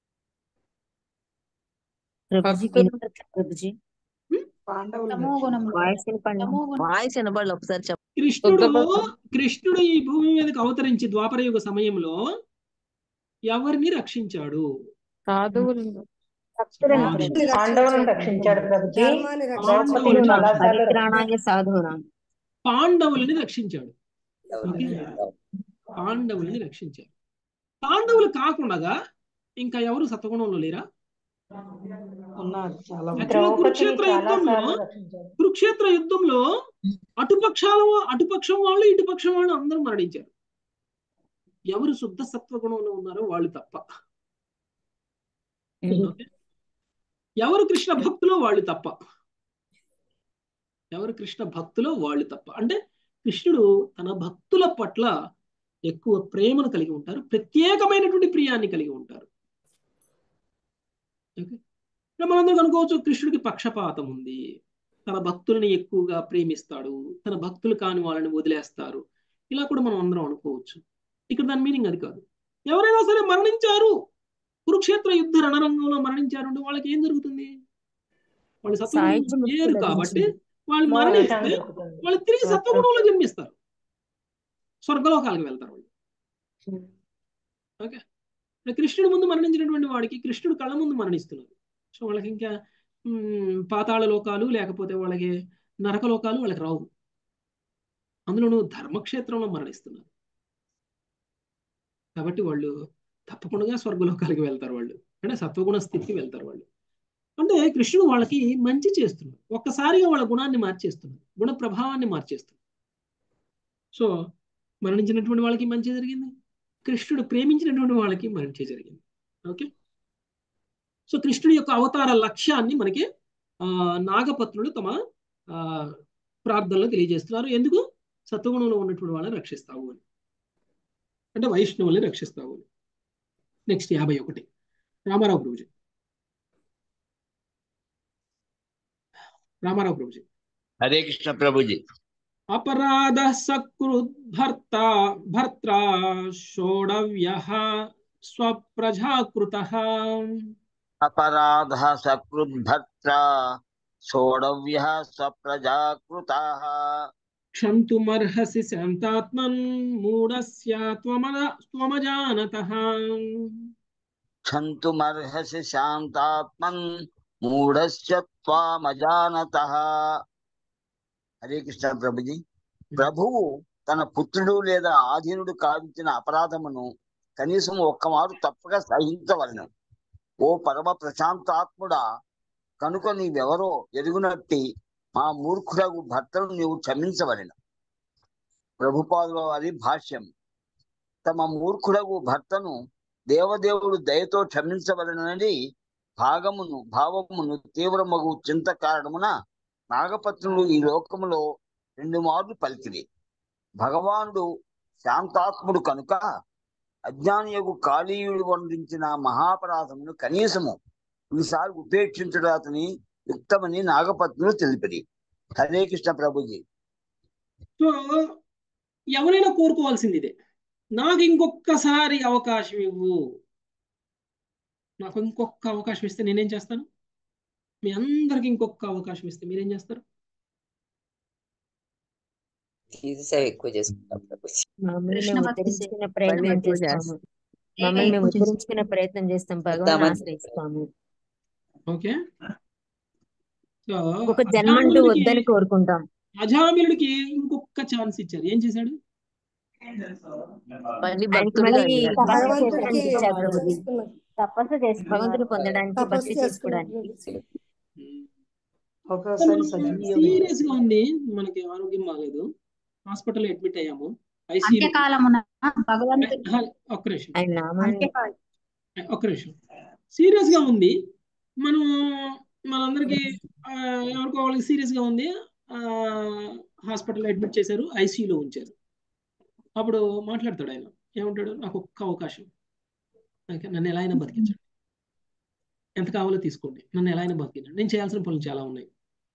ప్రభుజీ భక్తులు. వినపడట్లేదు ప్రభుజీ తమోగుణం వాయిస్ వినపడలేదు తమోగుణం వాయిస్ వినబడలే ఒకసారి చెప్ప కృష్ణుడు శుద్ధ కృష్ణుడు ఈ భూమి మీదకి అవతరించి ద్వాపరయుగ సమయంలో ఎవరిని రక్షించాడు సాధువులను భక్తులను పాండవులను పాండవులను రక్షించాడు ప్రభుజీ ధర్మాన్ని పాండవులను రక్షించాడు చాలాసార్లు పరిత్రాణాయ సాధువునా పాండవులని రక్షించాడు ఓకే పాండవులని రక్షించాడు పాండవులు కాకుండా ఇంకా ఎవరు సత్వగుణంలో లేరా ఉన్నారు చాలా మంది. యాక్చువల్గా ద్రౌపదిని కురుక్షేత్ర చాలా యుద్ధంలో సార్లు రక్షించాడు కురుక్షేత్ర యుద్ధంలో అటుపక్షాల అటుపక్షం వాళ్ళు ఇటుపక్షం వాళ్ళు అందరూ మరణించారు ఎవరు శుద్ధ సత్వగుణంలో ఉన్నారో వాళ్ళు తప్ప ఓకే? ఎవరు కృష్ణ భక్తులో వాళ్ళు తప్ప ఎవరు కృష్ణ భక్తులో వాళ్ళు తప్ప అంటే కృష్ణుడు తన భక్తుల పట్ల ఎక్కువ ప్రేమను కలిగి ఉంటారు ప్రత్యేకమైనటువంటి ప్రియాన్ని కలిగి ఉంటారు ఓకే ఇక్కడ మనందరం అనుకోవచ్చు కృష్ణుడికి పక్షపాతం ఉంది తన భక్తుల్ని ఎక్కువగా ప్రేమిస్తాడు తన భక్తులు కాని వాళ్ళని వదిలేస్తారు ఇలా కూడా మనం అందరం అనుకోవచ్చు ఇక్కడ దాని మీనింగ్ అది కాదు ఎవరైనా సరే మరణించారు కురుక్షేత్ర యుద్ధ రణరంగంలో మరణించారు అంటే వాళ్ళకి ఏం జరుగుతుంది వాళ్ళు సాయుధ్య సత్వగుణంలో ముక్తి లేరు కాబట్టి లభించింది. వాళ్ళు మోక్షాన్ని మరణిస్తే దొరుకుతుంది వాళ్ళు తిరిగి సత్వగుణంలో జన్మిస్తారు స్వర్గలోకాలకు వెళ్తారు వాళ్ళు ఓకే ఇప్పుడు కృష్ణుడు ముందు మరణించినటువంటి వాడికి కృష్ణుడు కళ్ళ ముందు మరణిస్తున్నారు సో వాళ్ళకి ఇంకా మ్, పాతాళ లోకాలు లేకపోతే వాళ్ళకి నరక లోకాలు వాళ్ళకి రావు అందులోనూ ధర్మక్షేత్రంలో మరణిస్తున్నారు కాబట్టి వాళ్ళు తప్పకుండా స్వర్గలోకాలకి వెళ్తారు వాళ్ళు అంటే సత్వగుణ స్థితికి వెళ్తారు వాళ్ళు అంటే కృష్ణుడు వాళ్ళకి మంచి చేస్తున్నాడు ఒక్కసారిగా వాళ్ళ గుణాన్ని మార్చేస్తున్నాడు గుణ ప్రభావాన్ని మార్చేస్తున్నాడు సో మరణించినటువంటి వాళ్ళకి మంచి జరిగింది కృష్ణుడు ప్రేమించినటువంటి వాళ్ళకి మంచి జరిగింది ఓకే సో కృష్ణుడి యొక్క అవతార లక్ష్యాన్ని మనకి ఆ నాగపత్రులు తమ ఆ ప్రార్థనలో తెలియజేస్తున్నారు ఎందుకు సత్వగుణంలో ఉన్నటువంటి వాళ్ళని రక్షిస్తావు అని అంటే వైష్ణవుల్ని రక్షిస్తావు అని నెక్స్ట్ యాభై ఒకటి రామారావు ప్రభుజీ రామారావు ప్రభుజీ హరే కృష్ణ ప్రభుజీ అపరాధ సకృద్భర్త భర్త్రా షోడవ్య స్వప్రజాకృత అపరాధ సకృద్భర్త సోడవ్య స్వప్రజాకృత క్షంతుమర్హసి శాంతాత్మన్ మూఢస్య త్వమద త్వమజానత క్షంతుమర్హసి శాంతాత్మన్ మూఢస్య త్వామజానత హరే కృష్ణ ప్రభుజీ ప్రభువు తన పుత్రుడు లేదా ఆధీనుడు కావించిన అపరాధమును కనీసం ఒక్కమారు తప్పక సహించవలను ఓ పరమ ప్రశాంతాత్ముడా కనుక నీవెవరో ఎరుగునట్టి మా మూర్ఖుడగు భర్తను నీవు క్షమించవలెను ప్రభుపాదుల వారి భాష్యం తమ మూర్ఖుడగు భర్తను దేవదేవుడు దయతో క్షమించవలనని భాగమును భావమును తీవ్రమగు చింత కారణమున నాగపత్రులు ఈ లోకములో రెండు మార్లు పలికిరి భగవానుడు శాంతాత్ముడు కనుక అజ్ఞానియగు కాళీయుడు వండించిన మహాపరాధమును కనీసము ఈసారి ఉపేక్షించడం అతని యుక్తమని నాగపత్నులు తెలిపిరి హరే కృష్ణ ప్రభుజీ సో ఎవరైనా కోరుకోవాల్సింది ఇదే నాకు ఇంకొకసారి అవకాశం ఇవ్వు నాకు ఇంకొక అవకాశం ఇస్తే నేనేం చేస్తాను మీ అందరికి ఇంకొక అవకాశం ఇస్తే మీరేం చేస్తారు తీసేసారి ఎక్కువ చేసుకుంటాం ప్రభుజీ మమ్మల్ని కృష్ణ మేము భక్తి ఉద్ధరించుకునే ప్రయత్నం ఎక్కువ చేస్తాము ఏక మమ్మల్ని మేము ఎక్కువ చేస్తాం. ఉద్ధరించుకునే ప్రయత్నం చేస్తాం భగవాన్ వద్దామని ఆశ్రయిస్తాము ఓకే సో ఒక జన్మంటూ అజామిలుడికి వద్దని కోరుకుంటాం అజామిలుడికి ఇంకొక ఛాన్స్ ఇచ్చారు ఏం చేశాడు ఆయనకి మళ్ళీ భక్తుడిగా మళ్ళీ అయ్యాడు. భక్తి భగవంతుడికి చేసుకోవడానికి ఇచ్చారు ప్రభుజీ చేసుకున్నాడు. తపస్సు భగవంతుని చేసుకున్నారు పొందడానికి తపస్సు భక్తి చేసుకోవడానికి చేసుకున్నాడు ఒకసారి సజీవ సీరియస్ గా ఉంది మనకి ఆరోగ్యం బాగాలేదు హాస్పిటల్ అడ్మిట్ అయ్యాము ఐసీయూ అంత్యకాలమున భగవంతుడు ఒక్క నిమిషం ఆయన నామాన్ని అంత్యకాలం ఒక్క నిమిషం సీరియస్ గా ఉంది మనం మనందరికి ఆ, ఎవరికో వాళ్ళకి సీరియస్ గా ఉంది హాస్పిటల్ అడ్మిట్ చేశారు ఐసీయూలో ఉంచారు అప్పుడు మాట్లాడతాడు ఆయన ఏమంటాడు నాకు ఒక్క అవకాశం ఓకే, నన్ను ఎలా అయినా బతికించండి ఎంత కావాలో తీసుకోండి నన్ను ఎలా అయినా బతికించండి నేను చేయాల్సిన పనులు చాలా ఉన్నాయి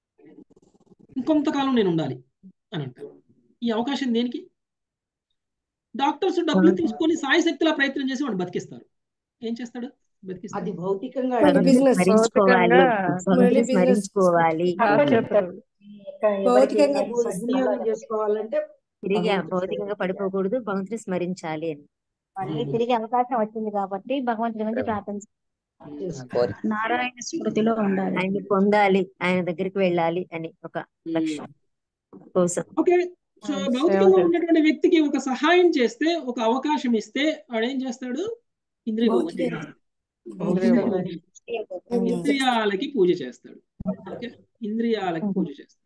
ఇంకొంతకాలం నేను ఉండాలి అని అంటారు ఈ అవకాశం దేనికి డాక్టర్స్ డబ్బులు తీసుకొని సాయశక్తిలా ప్రయత్నం చేసి వాడు బతికిస్తారు ఏం చేస్తాడు అది బతికిస్తాడు భౌతికంగా మళ్ళీ అడిగింది. బిజినెస్ స్మరించుకోవాలి మళ్ళీ భగవంతుని బిజినెస్ స్మరించుకోవాలి బాగా అని చెప్పారు ఇంకా ఎవరికి భౌతికంగా ఏదైనా పూజిస్తున్నారు. సద్వినియోగం చేసుకోవాలంటే తిరిగి భగవంతుడి భౌతికంగా పడిపోకూడదు భగవంతుని స్మరించాలి అని మళ్ళీ తిరిగి అవకాశం వచ్చింది కాబట్టి భగవంతుడి గురించి ప్రార్థించారు కోరిక నారాయణ స్మృతిలో ఉండాలి ఆయన్ని పొందాలి ఆయన దగ్గరికి వెళ్ళాలి అని ఒక లక్ష్యం కోసం ఓకే సో భౌతికంగా ఉన్నటువంటి వ్యక్తికి ఒక సహాయం చేస్తే ఒక అవకాశం ఇస్తే వాడు ఏం చేస్తాడు ఇంద్రియ భోగం భౌతిక- చేస్తాడు. భౌతికంగా ఇంద్రియాలకి పూజ చేస్తాడు ఓకే ఇంద్రియాలకి పూజ చేస్తాడు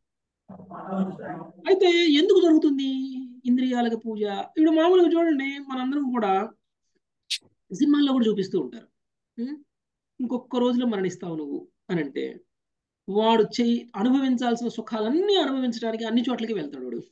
అయితే ఎందుకు జరుగుతుంది ఇంద్రియాలకు పూజ ఇప్పుడు మామూలుగా చూడండి మనందరం కూడా సినిమాల్లో కూడా చూపిస్తూ ఉంటారు ఉం? ఇంకొక రోజులో మరణిస్తావు నువ్వు అని అంటే వాడు చెయ్యి అనుభవించాల్సిన సుఖాలన్నీ అనుభవించడానికి అన్ని చోట్లకి వెళ్తాడు వాడు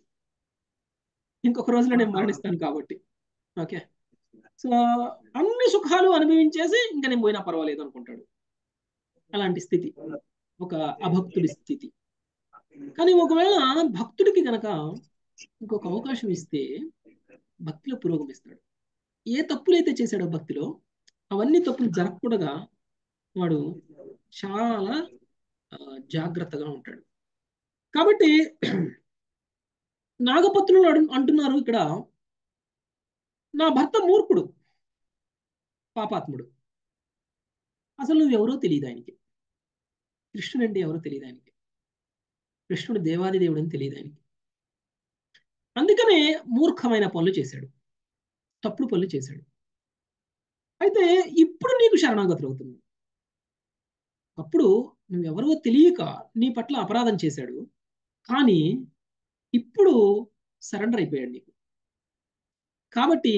ఇంకొక రోజులో నేను మరణిస్తాను కాబట్టి ఓకే సో అన్ని సుఖాలు అనుభవించేసి ఇంకా నేను పోయినా పర్వాలేదు అనుకుంటాడు అలాంటి స్థితి ఒక అభక్తుడి స్థితి కానీ ఒకవేళ భక్తుడికి గనక ఇంకొక అవకాశం ఇస్తే భక్తిలో పురోగమిస్తాడు ఏ తప్పులైతే చేశాడో భక్తిలో అవన్నీ తప్పులు జరగకూడగా వాడు చాలా ఆ, జాగ్రత్తగా ఉంటాడు కాబట్టి నాగపత్రులు అడు- అంటున్నారు ఇక్కడ నా భర్త మూర్ఖుడు పాపాత్ముడు అసలు నువ్వెవరో తెలియదు ఆయనకి కృష్ణుడు అంటే ఎవరో తెలియదు ఆయనకి కృష్ణుడు దేవాది దేవుడు అని తెలియదు ఆయనకి అందుకనే మూర్ఖమైన పనులు చేశాడు తప్పుడు పనులు చేశాడు అయితే ఇప్పుడు నీకు శరణాగతులు అవుతుంది అప్పుడు నువ్వెవరో తెలియక నీ పట్ల అపరాధం చేశాడు కానీ ఇప్పుడు సరెండర్ అయిపోయాడు నీకు కాబట్టి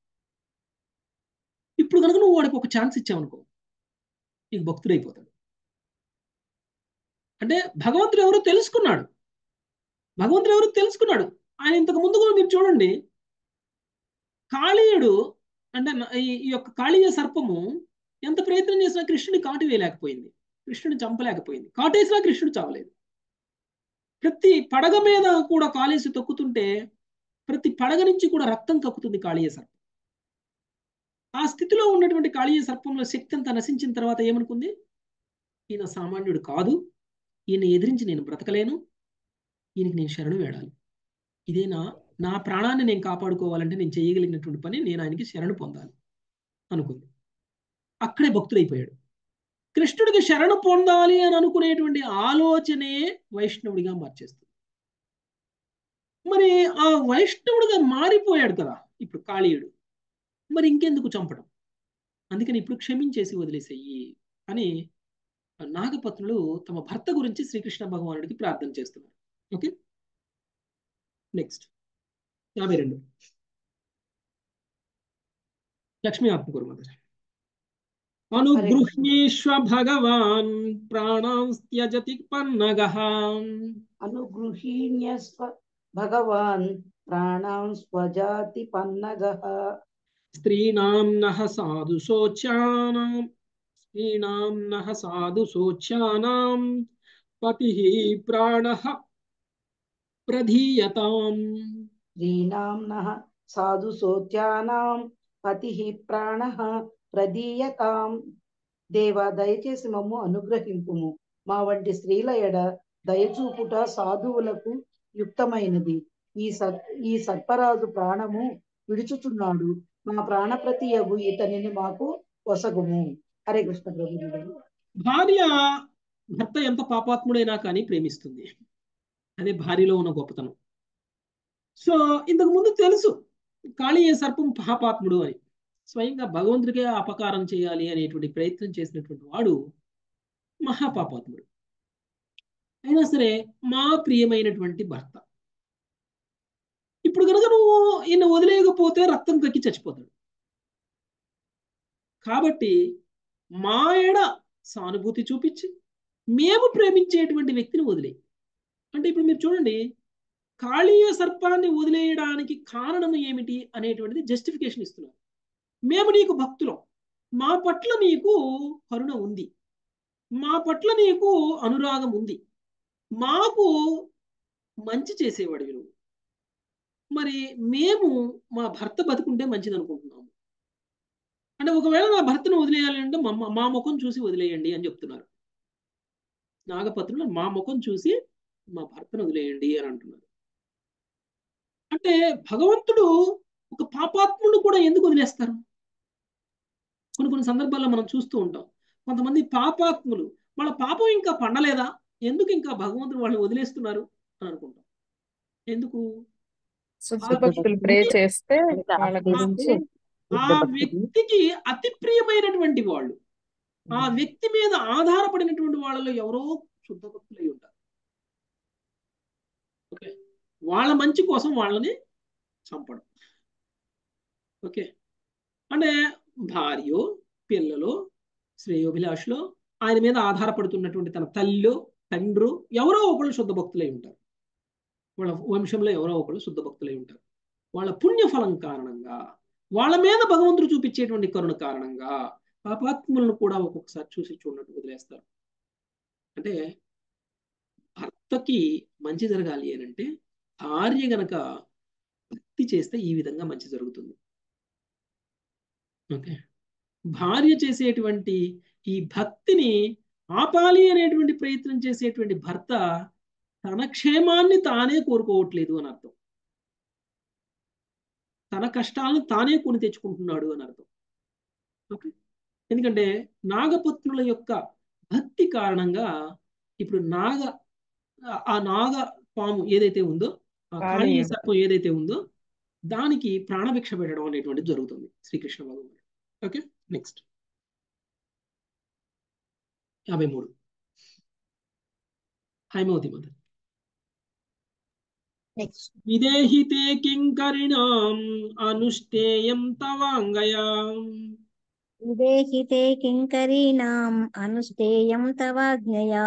ఇప్పుడు కనుక నువ్వు వాడికి ఒక ఛాన్స్ ఇచ్చావనుకో నీకు భక్తుడైపోతాడు అంటే భగవంతుడు ఎవరో తెలుసుకున్నాడు భగవంతుడు ఎవరో తెలుసుకున్నాడు ఆయన ఇంతకు ముందు కూడా మీరు చూడండి కాళీయుడు అంటే న- ఈ ఈ యొక్క కాళీయ సర్పము ఎంత ప్రయత్నం చేసినా కృష్ణుని కాటు వేయలేకపోయింది కృష్ణుని చంపలేకపోయింది కాటేసినా కృష్ణుడు చావలేదు ప్రతి పడగ మీద కూడా కాళేసి తొక్కుతుంటే ప్రతి పడగ నుంచి కూడా రక్తం కక్కుతుంది కాళీయ సర్పం ఆ స్థితిలో ఉన్నటువంటి కాళీయ సర్పంలో శక్తి అంతా నశించిన తర్వాత ఏమనుకుంది ఈయన సామాన్యుడు కాదు ఈయన ఎదిరించి నేను బ్రతకలేను ఈయనకి నేను శరణు వేడాలి ఇదే నా నా ప్రాణాన్ని నేను కాపాడుకోవాలంటే నేను చేయగలిగినటువంటి పని నేను ఆయనకి శరణు పొందాలి అనుకుంది అక్కడే భక్తుడైపోయాడు కృష్ణుడికి శరణు పొందాలి అని అనుకునేటువంటి ఆలోచనే వైష్ణవుడిగా మార్చేస్తుంది మరి ఆ వైష్ణవుడిగా మారిపోయాడు కదా ఇప్పుడు కాళీయుడు మరి ఇంకెందుకు చంపడం అందుకని ఇప్పుడు క్షమించేసి వదిలేసేయి అని నాగపత్నులు తమ భర్త గురించి శ్రీకృష్ణ భగవానుడికి ప్రార్థన చేస్తున్నారు ఓకే నెక్స్ట్ యాభై రెండు లక్ష్మీ ఆత్మకూరు మదర్ అనుగృహ్యేష్వ భగవాన్ ప్రాణాం త్యజతి పన్నగః అనుగృహీణ్యస్వ భగవాన్ ప్రాణాం స్వజాతి పన్నగః స్త్రీణాం నః సాధు శోచ్యానాం స్త్రీణాం నః సాధు శోచ్యానాం పతిః ప్రాణః ప్రధీయతాం స్త్రీణాం నః సాధు సోత్యానాం పతిః ప్రాణః ప్రదీయతాం దేవా దయచేసి మమ్ము అనుగ్రహింపుము మా వంటి స్త్రీల ఎడ దయచూపుట సాధువులకు యుక్తమైనది ఈ సర్ ఈ సర్పరాజు ప్రాణము విడుచుచున్నాడు మా ప్రాణప్రతియగు ఇతనిని మాకు వసగుము హరే కృష్ణ ప్రభు భార్య భర్త ఎంత పాపాత్ముడైనా కానీ ప్రేమిస్తుంది అదే భార్యలో ఉన్న గొప్పతనం సో ఇంతకు ముందు తెలుసు కాళీయ సర్పం పాపాత్ముడు అని స్వయంగా భగవంతుడికే అపకారం చేయాలి అనేటువంటి ప్రయత్నం చేసినటువంటి వాడు మహాపాపాత్ముడు అయినా సరే మా ప్రియమైనటువంటి భర్త ఇప్పుడు కనుక నువ్వు ఈయన వదిలేయకపోతే రక్తం కక్కి చచ్చిపోతాడు కాబట్టి మా ఎడ సానుభూతి చూపించి మేము ప్రేమించేటువంటి వ్యక్తిని వదిలే అంటే ఇప్పుడు మీరు చూడండి కాళీయ సర్పాన్ని వదిలేయడానికి కారణం ఏమిటి అనేటువంటిది జస్టిఫికేషన్ ఇస్తున్నారు మేము నీకు భక్తులం మా పట్ల నీకు కరుణ ఉంది మా పట్ల నీకు అనురాగం ఉంది మాకు మంచి చేసేవాడివి నువ్వు మరి మేము మా భర్త బతుకుంటే మంచిది అనుకుంటున్నాము అంటే ఒకవేళ నా భర్తను వదిలేయాలి అంటే మా మా ముఖం చూసి వదిలేయండి అని చెప్తున్నారు నాగపత్రులు మా ముఖం చూసి మా భర్తను వదిలేయండి అని అంటున్నారు అంటే భగవంతుడు ఒక పాపాత్ముడు కూడా ఎందుకు వదిలేస్తారు కొన్ని కొన్ని సందర్భాల్లో మనం చూస్తూ ఉంటాం కొంతమంది పాపాత్ములు వాళ్ళ పాపం ఇంకా పండలేదా ఎందుకు ఇంకా భగవంతుడు వాళ్ళని వదిలేస్తున్నారు అని అనుకుంటాం ఎందుకు శుద్ధ భక్తులు ప్రే చేస్తే వాళ్ళ గురించి ఆ వ్యక్తికి అతి ప్రియమైనటువంటి వాళ్ళు ఆ వ్యక్తి మీద ఆధారపడినటువంటి వాళ్ళలో ఎవరో శుద్ధ భక్తులై ఉంటారు ఓకే వాళ్ళ మంచి కోసం వాళ్ళని చంపడం ఓకే అంటే భార్యో పిల్లలో శ్రేయోభిలాషలో ఆయన మీద ఆధారపడుతున్నటువంటి తన తల్లిలో తండ్రు ఎవరో ఒకళ్ళు శుద్ధ భక్తులై ఉంటారు వాళ్ళ వంశంలో ఎవరో ఒకళ్ళు శుద్ధ భక్తులై ఉంటారు వాళ్ళ పుణ్యఫలం కారణంగా వాళ్ళ మీద భగవంతుడు చూపించేటువంటి కరుణ కారణంగా పాపాత్ములను కూడా ఒక్కొక్కసారి చూసి చూడనట్టు వదిలేస్తారు అంటే భర్తకి మంచి జరగాలి అని అంటే భార్య గనక భక్తి చేస్తే ఈ విధంగా మంచి జరుగుతుంది ఓకే భార్య చేసేటువంటి ఈ భక్తిని ఆపాలి అనేటువంటి ప్రయత్నం చేసేటువంటి భర్త తన క్షేమాన్ని తానే కోరుకోవట్లేదు అని అర్థం తన కష్టాలను తానే కొని తెచ్చుకుంటున్నాడు అని అర్థం ఓకే ఎందుకంటే నాగపత్నుల యొక్క భక్తి కారణంగా ఇప్పుడు నాగ ఆ నాగ పాము ఏదైతే ఉందో ఆ కాళీయ కాళీయ. సర్పం ఏదైతే ఉందో దానికి ప్రాణభిక్ష పెట్టడం అనేటువంటిది జరుగుతుంది శ్రీకృష్ణ భగవానుడు ఓకే నెక్స్ట్ యాభై మూడు హైమవతి మదర్ నెక్స్ట్ విదేహితే కింకరిణాం అనుష్ఠేయం తవాంగయా విదేహితే కింకరీణాం అనుష్ఠేయం తవాజ్ఞయా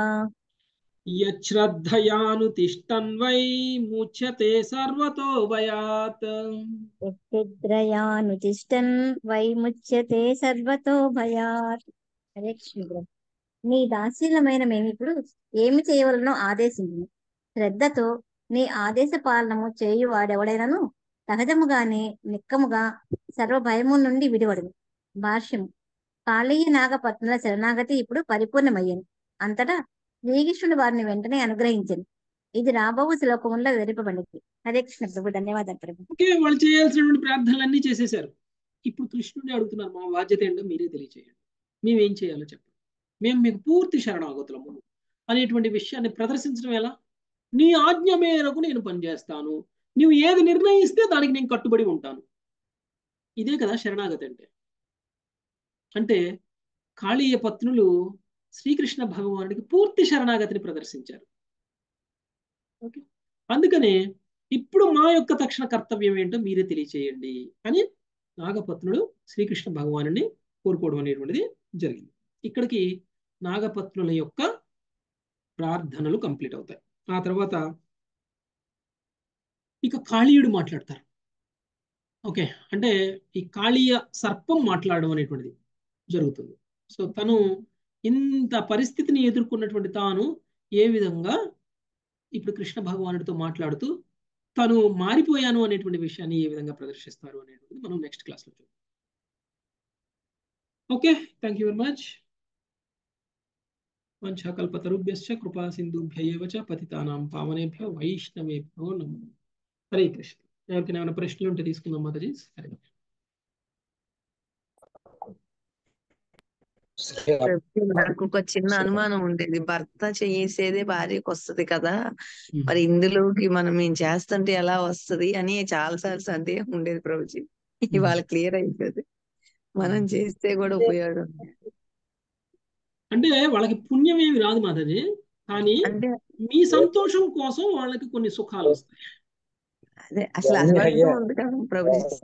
యశ్రద్ధయానుతిష్టన్ వై ముచ్యతే సర్వతో భయాత్ యక్షిద్రయానుతిష్టన్ వైముచ్యతే సర్వతో భయాత్ హరే కృష్ణ ప్రభు. నీ దాశీలమైన మేమిప్పుడు ఏమి చేయవలనో ఆదేశించు శ్రద్ధతో నీ ఆదేశ పాలనము చేయు వాడెవడైనను సహజముగానే నిక్కముగా సర్వ భయము నుండి విడివడును భాష్యము కాళీయ నాగపత్నుల శరణాగతి ఇప్పుడు పరిపూర్ణమయ్యను అంతటా శ్రీకృష్ణుడు వారిని వెంటనే అనుగ్రహించను ఇది రాబోవు శ్లోకములో వివరింపబడింది హరే కృష్ణ ప్రభు ధన్యవాదాలు ప్రభు ఓకే వాళ్ళు చేయాల్సినటువంటి ప్రార్థనలన్నీ చేసేశారు ఇప్పుడు కృష్ణుడిని అడుగుతున్నారు మా బాధ్యత ఏంటో మీరే తెలియచేయండి మేము ఏం చేయాలో చెప్పండి మేము మీకు పూర్తి శరణాగతులము అనేటువంటి విషయాన్ని ప్రదర్శించడం ఎలా నీ ఆజ్ఞ మేరకు నేను పనిచేస్తాను నువ్వు ఏది నిర్ణయిస్తే దానికి నేను కట్టుబడి ఉంటాను ఇదే కదా శరణాగతి అంటే అంటే కాళీయ పత్నులు శ్రీకృష్ణ భగవానుడికి పూర్తి శరణాగతిని ప్రదర్శించారు ఓకే అందుకనే ఇప్పుడు మా యొక్క తక్షణ కర్తవ్యం ఏంటో మీరే తెలియచేయండి అని నాగపత్నుడు శ్రీకృష్ణ భగవానుని కోరుకోవడం అనేటువంటిది జరిగింది ఇక్కడికి నాగపత్నుల యొక్క ప్రార్థనలు కంప్లీట్ అవుతాయి ఆ తర్వాత ఇక కాళీయుడు మాట్లాడతారు ఓకే అంటే ఈ కాళీయ సర్పం మాట్లాడడం అనేటువంటిది జరుగుతుంది సో తను ఇంత పరిస్థితిని ఎదుర్కొన్నటువంటి తాను ఏ విధంగా ఇప్పుడు కృష్ణ భగవానుడితో మాట్లాడుతూ తను మారిపోయాను అనేటువంటి విషయాన్ని ఏ విధంగా ప్రదర్శిస్తారు అనేటువంటిది మనం నెక్స్ట్ క్లాస్లో చూద్దాం okay thank you very much వంశాకల్పతరుభ్యశ్చ కృపా సింధుభ్య ఏవ చ పతితానాం పావనేభ్యో వైష్ణవేభ్యో నమో హరే కృష్ణ ఎవరికైనా ఏమైనా ప్రశ్నలు ఉంటే తీసుకుందాం మాతాజీ హరే కృష్ణ నాకు ఒక చిన్న అనుమానం ఉండేది భర్త చేసేదే భార్యకు వస్తది కదా మరి ఇందులోకి మనం ఏం చేస్తుంటే ఎలా వస్తది అని చాలా సార్లు సందేహం ఉండేది ప్రభుజీ ఇవాళ క్లియర్ అయిపోయింది మనం చేస్తే కూడా ఉపయోగం అంటే వాళ్ళకి పుణ్యం ఏమి రాదు మాతాజీ కానీ అంటే మీ సంతోషం కోసం వాళ్ళకి కొన్ని సుఖాలు వస్తాయి అదే అసలు అలవాటుగా ఉంది కదా ప్రభుజీ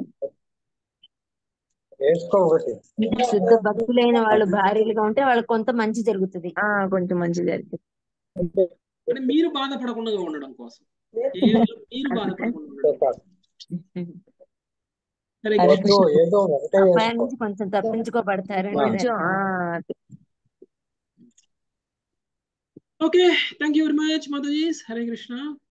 ఇప్పుడు శుద్ధ భక్తులైన వాళ్ళు భార్యలుగా ఉంటే వాళ్ళకి కొంత మంచి జరుగుతుంది ఆ కొంచెం మంచి జరిగింది అంటే మీరు బాధపడకుండా ఉండడం కోసం కేవలం మీరు బాధపడకుండా ఉండడం కోసం. హరే హరే కృష్ణ. కృష్ణ అపాయం నుంచి కొంచెం తప్పించుకోబడతారు కొంచెం ఆ, okay thank you very much మాతాజీ హరే కృష్ణ